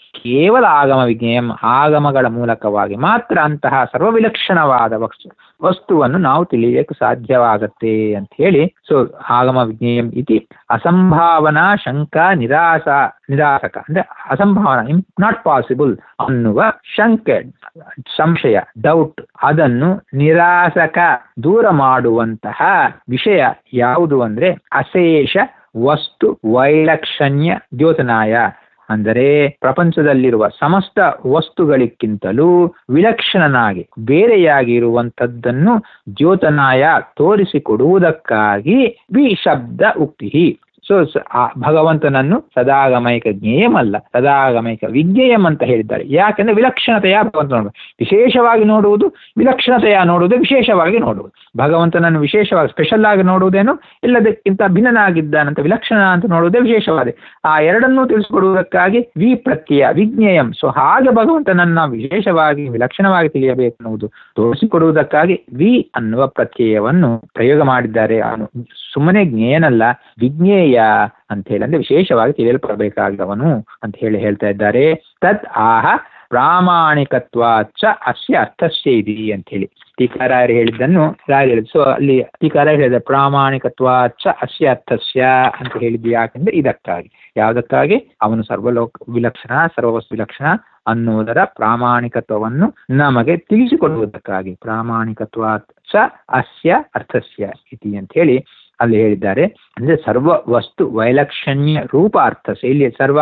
ಕೇವಲ ಆಗಮ ವಿಜ್ಞೇಯಂ ಆಗಮಗಳ ಮೂಲಕವಾಗಿ ಮಾತ್ರ ಅಂತಹ ಸರ್ವವಿಲಕ್ಷಣವಾದ ವಸ್ತು ವಸ್ತುವನ್ನು ನಾವು ತಿಳಿಯಕ್ಕೆ ಸಾಧ್ಯವಾಗತ್ತೆ ಅಂತ ಹೇಳಿ ಸೊ ಆಗಮ ವಿಜ್ಞೇಯಂ ಇತಿ ಅಸಂಭಾವನಾ ಶಂಕಾ ನಿರಾಸ ನಿರಾಸಕ ಅಂದ್ರೆ ಅಸಂಭಾವನಾ ನಾಟ್ ಪಾಸಿಬಲ್ ಅನ್ನುವ ಶಂಕೆ ಸಂಶಯ ಡೌಟ್ ಅದನ್ನು ನಿರಾಸಕ ದೂರ ಮಾಡುವಂತಹ ವಿಷಯ ಯಾವುದು ಅಂದ್ರೆ ಅಶೇಷ ವಸ್ತು ವೈಲಕ್ಷಣ್ಯ ದ್ಯೋತನಾಯ ಅಂದರೆ ಪ್ರಪಂಚದಲ್ಲಿರುವ ಸಮಸ್ತ ವಸ್ತುಗಳಿಗಿಂತಲೂ ವಿಲಕ್ಷಣನಾಗಿ ಬೇರೆಯಾಗಿರುವಂಥದ್ದನ್ನು ದ್ಯೋತನಾಯ ತೋರಿಸಿಕೊಡುವುದಕ್ಕಾಗಿ ವಿ ಶಬ್ದ ಉಕ್ತಿ ಸೊ ಭಗವಂತನನ್ನು ಸದಾಗಮೈಕ ಜ್ಞೇಯಮಲ್ಲ ಸದಾಗಮೈಕ ವಿಜ್ಞೇಯಂ ಅಂತ ಹೇಳಿದ್ದಾರೆ ಯಾಕೆಂದ್ರೆ ವಿಲಕ್ಷಣತೆಯ ಭಗವಂತ ನೋಡುವುದು ವಿಶೇಷವಾಗಿ ನೋಡುವುದು ವಿಲಕ್ಷಣತೆಯ ನೋಡುವುದು ವಿಶೇಷವಾಗಿ ನೋಡುವುದು ಭಗವಂತನನ್ನು ವಿಶೇಷವಾಗಿ ಸ್ಪೆಷಲ್ ಆಗಿ ನೋಡುವುದೇನು ಇಲ್ಲದಕ್ಕಿಂತ ಭಿನ್ನನಾಗಿದ್ದಾನಂತ ವಿಲಕ್ಷಣ ಅಂತ ನೋಡುವುದೇ ವಿಶೇಷವಾದ ಆ ಎರಡನ್ನೂ ತಿಳಿಸಿಕೊಡುವುದಕ್ಕಾಗಿ ವಿ ಪ್ರತ್ಯಯ ವಿಜ್ಞೇಯಂ ಸೊ ಹಾಗೆ ಭಗವಂತನನ್ನ ವಿಶೇಷವಾಗಿ ವಿಲಕ್ಷಣವಾಗಿ ತಿಳಿಯಬೇಕು ಅನ್ನುವುದು ತೋರಿಸಿಕೊಡುವುದಕ್ಕಾಗಿ ವಿ ಅನ್ನುವ ಪ್ರತ್ಯಯವನ್ನು ಪ್ರಯೋಗ ಮಾಡಿದ್ದಾರೆ ಅವನು ಸುಮ್ಮನೆ ಜ್ಞೇಯನಲ್ಲ ವಿಜ್ಞೇಯ ಅಂತ ಹೇಳಿ ಅಂದ್ರೆ ವಿಶೇಷವಾಗಿ ತಿಳಿಯಲ್ಪಡಬೇಕಾದವನು ಅಂತ ಹೇಳಿ ಹೇಳ್ತಾ ಇದ್ದಾರೆ ತದ್ ಆಹ ಪ್ರಾಮಾಣಿಕತ್ವಾಚ ಅಸ್ಯ ಅರ್ಥಸ್ಯ ಇದಿ ಅಂತ ಹೇಳಿ ಟೀಕಾರಾಯರು ಹೇಳಿದ್ದನ್ನು ರಾಯರು ಹೇಳಿದ್ದು ಸೊ ಅಲ್ಲಿ ಟೀಕಾರಾಯರು ಹೇಳಿದ ಪ್ರಾಮಾಣಿಕತ್ವಾಚ ಅಸ್ಯ ಅರ್ಥಸ್ಯ ಅಂತ ಹೇಳಿದ್ದು ಯಾಕೆಂದ್ರೆ ಇದಕ್ಕಾಗಿ ಯಾವುದಕ್ಕಾಗಿ ಅವನು ಸರ್ವಲೋಕ ವಿಲಕ್ಷಣ ಸರ್ವವಸ್ತು ವಿಲಕ್ಷಣ ಅನ್ನುವುದರ ಪ್ರಾಮಾಣಿಕತ್ವವನ್ನು ನಮಗೆ ತಿಳಿಸಿಕೊಡುವುದಕ್ಕಾಗಿ ಪ್ರಾಮಾಣಿಕತ್ವಾಚ ಅಸ್ಯ ಅರ್ಥಸ್ಯ ಇತಿ ಅಂತ ಹೇಳಿ ಅಲ್ಲಿ ಹೇಳಿದ್ದಾರೆ ಅಂದ್ರೆ ಸರ್ವ ವಸ್ತು ವೈಲಕ್ಷಣ್ಯ ರೂಪ ಅರ್ಥ ಇಲ್ಲಿ ಸರ್ವ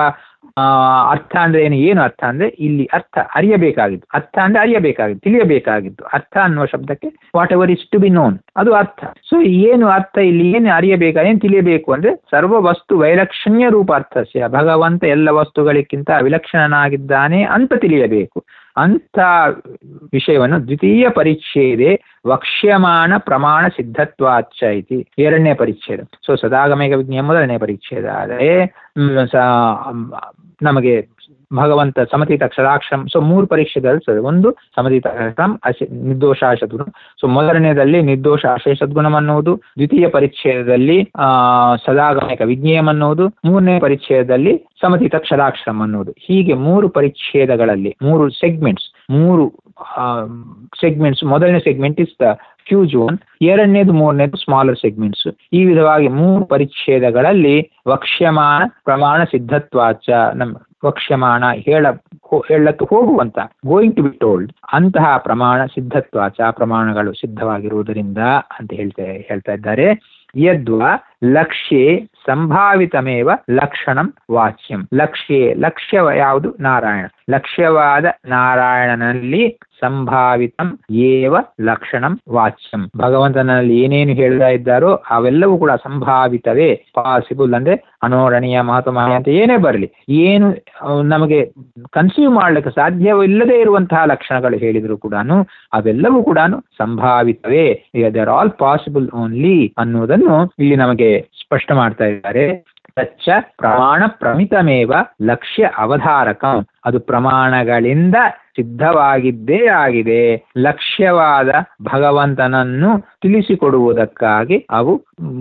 ಅರ್ಥ ಅಂದ್ರೆ ಏನು ಏನು ಅರ್ಥ ಅಂದ್ರೆ ಇಲ್ಲಿ ಅರ್ಥ ಅರಿಯಬೇಕಾಗಿತ್ತು ಅರ್ಥ ಅಂದ್ರೆ ಅರಿಯಬೇಕಾಗಿತ್ತು ತಿಳಿಯಬೇಕಾಗಿತ್ತು ಅರ್ಥ ಅನ್ನುವ ಶಬ್ದಕ್ಕೆ whatever is to be known ಅದು ಅರ್ಥ ಸೊ ಏನು ಅರ್ಥ ಇಲ್ಲಿ ಏನು ಅರಿಯಬೇಕಾ ಏನು ತಿಳಿಯಬೇಕು ಅಂದ್ರೆ ಸರ್ವ ವಸ್ತು ವೈಲಕ್ಷಣ್ಯ ರೂಪ ಅರ್ಥಸ್ಯ ಭಗವಂತ ಎಲ್ಲ ವಸ್ತುಗಳಿಗಿಂತ ವಿಲಕ್ಷಣನಾಗಿದ್ದಾನೆ ಅಂತ ತಿಳಿಯಬೇಕು ಅಂಥ ವಿಷಯವನ್ನು ದ್ವಿತೀಯ ಪರಿಚ್ಛೇದೆ ವಕ್ಷ್ಯಮಾಣ ಪ್ರಮಾಣ ಸಿದ್ಧತ್ವಾಚ ಇತಿ ಎರಡನೇ ಪರಿಚ್ಛೇದ ಸೊ ಸದಾಗಮೇಕ ವಿಜ್ಞಾನ ಮೊದಲನೇ ಪರಿಚ್ಛೇದ ಆದರೆ ನಮಗೆ ಭಗವಂತ ಸಮತೀತ ಅಕ್ಷರಾಕ್ಷರಂ ಸೊ ಮೂರು ಪರೀಕ್ಷೆಗಳು ಒಂದು ಸಮತೀತ ಅಕ್ಷರಂ ಅಶೆ ನಿರ್ದೋಷ ಸದ್ಗುಣ ಸೊ ಮೊದಲನೇದಲ್ಲಿ ನಿರ್ದೋಷ ಅಶೇಷ ಸದ್ಗುಣಂ ಅನ್ನುವುದು ದ್ವಿತೀಯ ಪರಿಚ್ಛೇದದಲ್ಲಿ ಸದಾಗಮಿಕ ವಿಜ್ಞೇಯಂ ಅನ್ನುವುದು ಮೂರನೇ ಪರಿಚ್ಛೇದದಲ್ಲಿ ಸಮತೀತ ಅಕ್ಷರಾಕ್ಷರಂ ಅನ್ನುವುದು ಹೀಗೆ ಮೂರು ಪರಿಚ್ಛೇದಗಳಲ್ಲಿ ಮೂರು ಸೆಗ್ಮೆಂಟ್ಸ್ ಮೂರು ಸೆಗ್ಮೆಂಟ್ಸ್ ಮೊದಲನೇ segment is the huge one ಎರಡನೇದು ಮೂರನೇದು ಸ್ಮಾಲರ್ ಸೆಗ್ಮೆಂಟ್ಸ್ ಈ ವಿಧವಾಗಿ ಮೂರು ಪರಿಚ್ಛೇದಗಳಲ್ಲಿ ವಕ್ಷ್ಯಮಾನ ಪ್ರಮಾಣ ಸಿದ್ಧತ್ವಾಚ ನಮ್ಮ ವಕ್ಷ್ಯಮಾಣ ಹೇಳ ಹೇಳಕ್ಕೆ ಹೋಗುವಂತ ಗೋಯಿಂಗ್ ಟು ಬಿ ಟೋಲ್ಡ್ ಅಂತಹ ಪ್ರಮಾಣ ಸಿದ್ಧತ್ವಾಚ ಪ್ರಮಾಣಗಳು ಸಿದ್ಧವಾಗಿರುವುದರಿಂದ ಅಂತ ಹೇಳ್ತಾ ಹೇಳ್ತಾ ಇದ್ದಾರೆ ಯದ್ವಾ ಲಕ್ಷ್ಯೆ ಸಂಭಾವಿತಮೇವ ಲಕ್ಷಣಂ ವಾಚ್ಯಂ ಲಕ್ಷ್ಯೆ ಲಕ್ಷ್ಯ ಯಾವುದು ನಾರಾಯಣ ಲಕ್ಷ್ಯವಾದ ನಾರಾಯಣನಲ್ಲಿ ಸಂಭಾವಿತಂ ಏವ ಲಕ್ಷಣಂ ವಾಚ್ಯಂ ಭಗವಂತನಲ್ಲಿ ಏನೇನು ಹೇಳ್ತಾ ಇದ್ದಾರೋ ಅವೆಲ್ಲವೂ ಕೂಡ ಸಂಭಾವಿತವೇ ಪಾಸಿಬಲ್ ಅಂದ್ರೆ ಅನೋರಣೀಯ ಮಹತ್ವ ಅಂತ ಏನೇ ಬರಲಿ ಏನು ನಮಗೆ ಕನ್ಸ್ಯೂಮ್ ಮಾಡ್ಲಿಕ್ಕೆ ಸಾಧ್ಯವಿಲ್ಲದೆ ಇರುವಂತಹ ಲಕ್ಷಣಗಳು ಹೇಳಿದ್ರು ಕೂಡ ಅವೆಲ್ಲವೂ ಕೂಡ ಸಂಭಾವಿತವೇ ದೇರ್ ಆಲ್ ಪಾಸಿಬಲ್ ಓನ್ಲಿ ಅನ್ನುವುದನ್ನು ಇಲ್ಲಿ ನಮಗೆ ಸ್ಪಷ್ಟ ಮಾಡ್ತಾ ಇದ್ದಾರೆ ತಚ್ಚ ಪ್ರಮಾಣ ಪ್ರಮಿತಮೇವ ಲಕ್ಷ್ಯ ಅವಧಾರಕಂ ಅದು ಪ್ರಮಾಣಗಳಿಂದ ಸಿದ್ಧವಾಗಿದ್ದೇ ಆಗಿದೆ ಲಕ್ಷ್ಯವಾದ ಭಗವಂತನನ್ನು ತಿಳಿಸಿಕೊಡುವುದಕ್ಕಾಗಿ ಅವು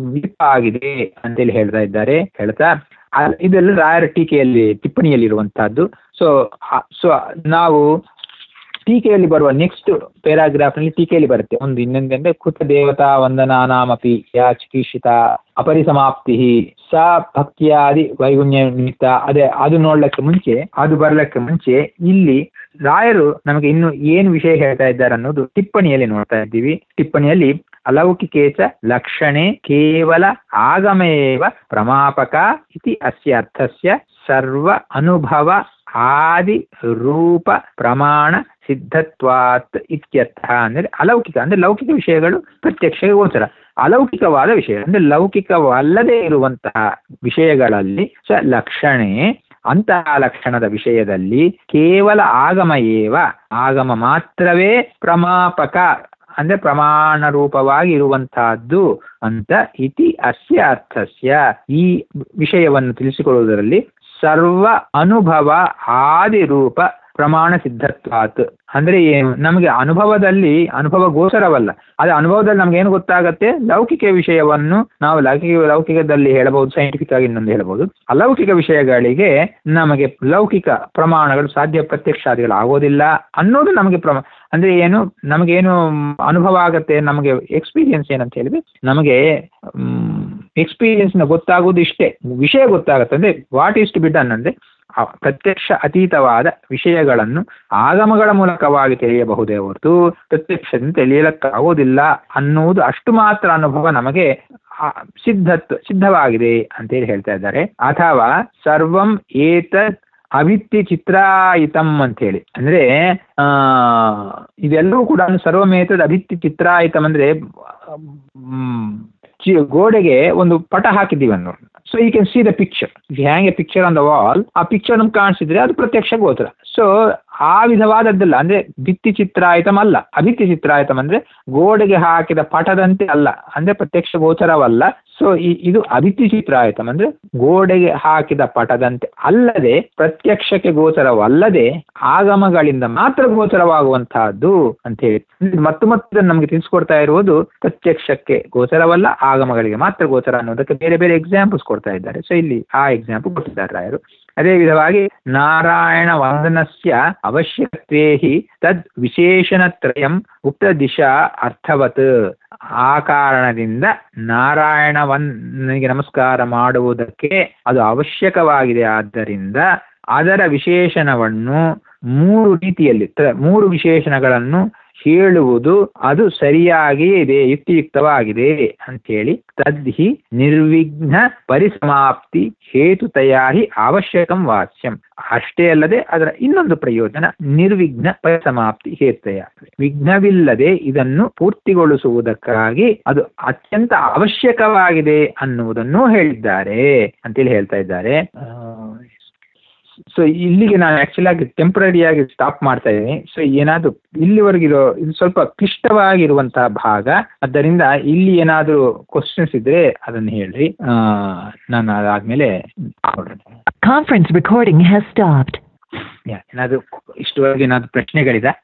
ಆಗಿದೆ ಅಂತೇಳಿ ಹೇಳ್ತಾ ಇದ್ದಾರೆ ಹೇಳ್ತಾ ಇದೆಲ್ಲ ರಾಯರ ಟೀಕೆಯಲ್ಲಿ ಟಿಪ್ಪಣಿಯಲ್ಲಿರುವಂತಹದ್ದು ಸೊ ಸೊ ನಾವು ಟೀಕೆಯಲ್ಲಿ ಬರುವ ನೆಕ್ಸ್ಟ್ ಪ್ಯಾರಾಗ್ರಾಫ್ನಲ್ಲಿ ಟೀಕೆಯಲ್ಲಿ ಬರುತ್ತೆ ಒಂದು ಇನ್ನೊಂದಂದ್ರೆ ಕೃತ ದೇವತಾ ವಂದನಾನಾಮಪಿ ಯಾ ಚಿಕಿತ್ಸಿತ ಅಪರಿಸಮಾಪ್ತಿ ಸ ಭಕ್ತಿಯಾದಿ ವೈಗುಣ್ಯ ನಿಮಿತ್ತ ಅದೇ ಅದು ನೋಡ್ಲಿಕ್ಕೆ ಮುಂಚೆ ಅದು ಬರ್ಲಿಕ್ಕೆ ಮುಂಚೆ ಇಲ್ಲಿ ರಾಯರು ನಮಗೆ ಇನ್ನು ಏನು ವಿಷಯ ಹೇಳ್ತಾ ಇದ್ದಾರೆ ಅನ್ನೋದು ಟಿಪ್ಪಣಿಯಲ್ಲಿ ನೋಡ್ತಾ ಇದ್ದೀವಿ ಟಿಪ್ಪಣಿಯಲ್ಲಿ ಅಲೌಕಿಕೇಚ ಲಕ್ಷಣೆ ಕೇವಲ ಆಗಮೇವ ಪ್ರಮಾಪಕ ಇತಿ ಅಸ್ಯ ಅರ್ಥಸ್ಯ ಸರ್ವ ಅನುಭವ ಆದಿ ರೂಪ ಪ್ರಮಾಣ ಸಿದ್ಧತ್ವಾತ್ ಇತ್ಯರ್ಥ ಅಂದರೆ ಅಲೌಕಿಕ ಅಂದ್ರೆ ಲೌಕಿಕ ವಿಷಯಗಳು ಪ್ರತ್ಯಕ್ಷ ಗೋಚರ ಅಲೌಕಿಕವಾದ ವಿಷಯ ಅಂದ್ರೆ ಲೌಕಿಕವಲ್ಲದೆ ಇರುವಂತಹ ವಿಷಯಗಳಲ್ಲಿ ಸ ಲಕ್ಷಣೆ ಅಂತಹ ಲಕ್ಷಣದ ವಿಷಯದಲ್ಲಿ ಕೇವಲ ಆಗಮ ಏವ ಆಗಮ ಮಾತ್ರವೇ ಪ್ರಮಾಪಕ ಅಂದ್ರೆ ಪ್ರಮಾಣ ರೂಪವಾಗಿ ಇರುವಂತಹದ್ದು ಅಂತ ಇತಿ ಅಸ್ಯ ಅರ್ಥಸ್ಯ ಈ ವಿಷಯವನ್ನು ತಿಳಿಸಿಕೊಳ್ಳುವುದರಲ್ಲಿ ಸರ್ವ ಅನುಭವ ಆದಿ ರೂಪ ಪ್ರಮಾಣ ಸಿದ್ಧತ್ವಾತ್ ಅಂದ್ರೆ ಏನು ನಮಗೆ ಅನುಭವದಲ್ಲಿ ಅನುಭವ ಗೋಚರವಲ್ಲ ಅದೇ ಅನುಭವದಲ್ಲಿ ನಮ್ಗೆ ಏನು ಗೊತ್ತಾಗತ್ತೆ ಲೌಕಿಕ ವಿಷಯವನ್ನು ನಾವು ಲೌಕಿಕ ಲೌಕಿಕದಲ್ಲಿ ಹೇಳಬಹುದು ಸೈಂಟಿಫಿಕ್ ಆಗಿ ಇನ್ನೊಂದು ಹೇಳಬಹುದು ಅಲೌಕಿಕ ವಿಷಯಗಳಿಗೆ ನಮಗೆ ಲೌಕಿಕ ಪ್ರಮಾಣಗಳು ಸಾಧ್ಯ ಪ್ರತ್ಯಕ್ಷಾದಿಗಳು ಆಗೋದಿಲ್ಲ ಅನ್ನೋದು ನಮಗೆ ಪ್ರಮ ಅಂದ್ರೆ ಏನು ನಮಗೇನು ಅನುಭವ ಆಗತ್ತೆ ನಮಗೆ ಎಕ್ಸ್ಪೀರಿಯನ್ಸ್ ಏನಂತ ಹೇಳಿದ್ರೆ ನಮಗೆ ಎಕ್ಸ್ಪೀರಿಯನ್ಸ್ನ ಗೊತ್ತಾಗೋದು ಇಷ್ಟೇ ವಿಷಯ ಗೊತ್ತಾಗತ್ತೆ ಅಂದ್ರೆ what is to be done ಅಂದ್ರೆ ಆ ಪ್ರತ್ಯಕ್ಷ ಅತೀತವಾದ ವಿಷಯಗಳನ್ನು ಆಗಮಗಳ ಮೂಲಕವಾಗಿ ತಿಳಿಯಬಹುದೇ ಹೊರತು ಪ್ರತ್ಯಕ್ಷದಿಂದ ತಿಳಿಯಲಕ್ಕಾಗೋದಿಲ್ಲ ಅನ್ನುವುದು ಅಷ್ಟು ಮಾತ್ರ ಅನುಭವ ನಮಗೆ ಆ, ಸಿದ್ಧತ್ವ ಸಿದ್ಧವಾಗಿದೆ ಅಂತೇಳಿ ಹೇಳ್ತಾ ಇದ್ದಾರೆ ಅಥವಾ ಸರ್ವಂ ಏತದ್ ಅವಿತ್ತಿ ಚಿತ್ರಾಯಿತಂ ಅಂತೇಳಿ ಅಂದ್ರೆ ಆ ಇದೆಲ್ಲವೂ ಕೂಡ ಸರ್ವಮೇತದ್ ಅಭಿತ್ತಿ ಚಿತ್ರಾಯಿತಂ ಅಂದ್ರೆ ಮ್, ಚಿ- ಗೋಡೆಗೆ ಒಂದು ಪಟ ಹಾಕಿದ್ದೀವಿ ಅನ್ನೋ so you can see the picture hang a picture on the wall ಆ ಪಿಕ್ಚರ್ ನಮ್ಗೆ ಕಾಣಿಸಿದ್ರೆ ಅದು ಪ್ರತ್ಯಕ್ಷ ಗೋಚರ ಸೊ ಆ ವಿಧವಾದದ್ದಲ್ಲ ಅಂದ್ರೆ ಭಿತ್ತಿ ಚಿತ್ರಾಯಿತಂ ಅಲ್ಲ ಅಭಿತ್ತಿ ಚಿತ್ರಾಯಿತಂ ಅಂದ್ರೆ ಗೋಡೆಗೆ ಹಾಕಿದ ಪಟದಂತೆ ಅಲ್ಲ ಅಂದ್ರೆ ಪ್ರತ್ಯಕ್ಷ ಗೋಚರವಲ್ಲ ಸೊ ಇದು ಅಭಿತ್ತಿ ಚಿತ್ರಾಯಿತಂ ಅಂದ್ರೆ ಗೋಡೆಗೆ ಹಾಕಿದ ಪಟದಂತೆ ಅಲ್ಲದೆ ಪ್ರತ್ಯಕ್ಷಕ್ಕೆ ಗೋಚರವಲ್ಲದೆ ಆಗಮಗಳಿಂದ ಮಾತ್ರ ಗೋಚರವಾಗುವಂತಹದ್ದು ಅಂತ ಹೇಳಿ ಅಂದ್ರೆ ಮತ್ತು ಮತ್ತು ಇದನ್ನು ನಮಗೆ ತಿಳಿಸ್ಕೊಡ್ತಾ ಇರುವುದು ಪ್ರತ್ಯಕ್ಷಕ್ಕೆ ಗೋಚರವಲ್ಲ ಆಗಮಗಳಿಗೆ ಮಾತ್ರ ಗೋಚರ ಅನ್ನೋದಕ್ಕೆ ಬೇರೆ ಬೇರೆ ಎಕ್ಸಾಂಪಲ್ಸ್ ಕೊಡ್ತಾ ಇದ್ದಾರೆ ಸೊ ಇಲ್ಲಿ ಆ ಎಕ್ಸಾಂಪಲ್ ಕೊಟ್ಟಿದ್ದಾರೆ ರಾಯರು ಅದೇ ವಿಧವಾಗಿ ನಾರಾಯಣ ವಂದನಸ್ಯ ಅವಶ್ಯಕತ್ವೇ ಹಿ ತದ್ ವಿಶೇಷಣತ್ರಯಂ ಉಕ್ತ ದಿಶಾ ಅರ್ಥವತ್ ಆ ಕಾರಣದಿಂದ ನಾರಾಯಣ ವಂದನಿಗೆ ನಮಸ್ಕಾರ ಮಾಡುವುದಕ್ಕೆ ಅದು ಅವಶ್ಯಕವಾಗಿದೆ ಆದ್ದರಿಂದ ಅದರ ವಿಶೇಷಣವನ್ನು ಮೂರು ರೀತಿಯಲ್ಲಿ ತ- ಮೂರು ವಿಶೇಷಣಗಳನ್ನು ಹೇಳುವುದು ಅದು ಸರಿಯಾಗಿಯೇ ಇದೆ ಯುಕ್ತಿಯುಕ್ತವಾಗಿದೆ ಅಂತೇಳಿ ತದ್ಹಿ ನಿರ್ವಿಘ್ನ ಪರಿಸಮಾಪ್ತಿ ಹೇತುತಯಾ ಹಿ ಅವಶ್ಯಕಂ ವಾಚ್ಯಂ ಅಷ್ಟೇ ಅಲ್ಲದೆ ಅದರ ಇನ್ನೊಂದು ಪ್ರಯೋಜನ ನಿರ್ವಿಘ್ನ ಪರಿಸಮಾಪ್ತಿ ಹೇತುತಯ ವಿಘ್ನವಿಲ್ಲದೆ ಇದನ್ನು ಪೂರ್ತಿಗೊಳಿಸುವುದಕ್ಕಾಗಿ ಅದು ಅತ್ಯಂತ ಅವಶ್ಯಕವಾಗಿದೆ ಅನ್ನುವುದನ್ನು ಹೇಳಿದ್ದಾರೆ ಅಂತೇಳಿ ಹೇಳ್ತಾ ಇದ್ದಾರೆ ಸೊ ಇಲ್ಲಿಗೆ ನಾನು ಆಕ್ಚುಲಿ ಆಗಿ ಟೆಂಪ್ರರಿ ಆಗಿ ಸ್ಟಾಪ್ ಮಾಡ್ತಾ ಇದ್ದೀನಿ ಸೊ ಏನಾದರೂ ಇಲ್ಲಿವರೆಗಿರೋ ಇದು ಸ್ವಲ್ಪ ಕ್ಲಿಷ್ಟವಾಗಿರುವಂತಹ ಭಾಗ ಆದ್ದರಿಂದ ಇಲ್ಲಿ ಏನಾದರೂ ಕ್ವಶನ್ಸ್ ಇದ್ರೆ ಅದನ್ನು ಹೇಳ್ರಿ ಆ, ನಾನು ಅದಾದ್ಮೇಲೆ ನೋಡೋಣ Conference recording has stopped. ಏನಾದರೂ ಇಷ್ಟುವರೆಗೆ ಏನಾದರೂ ಪ್ರಶ್ನೆಗಳಿದೆ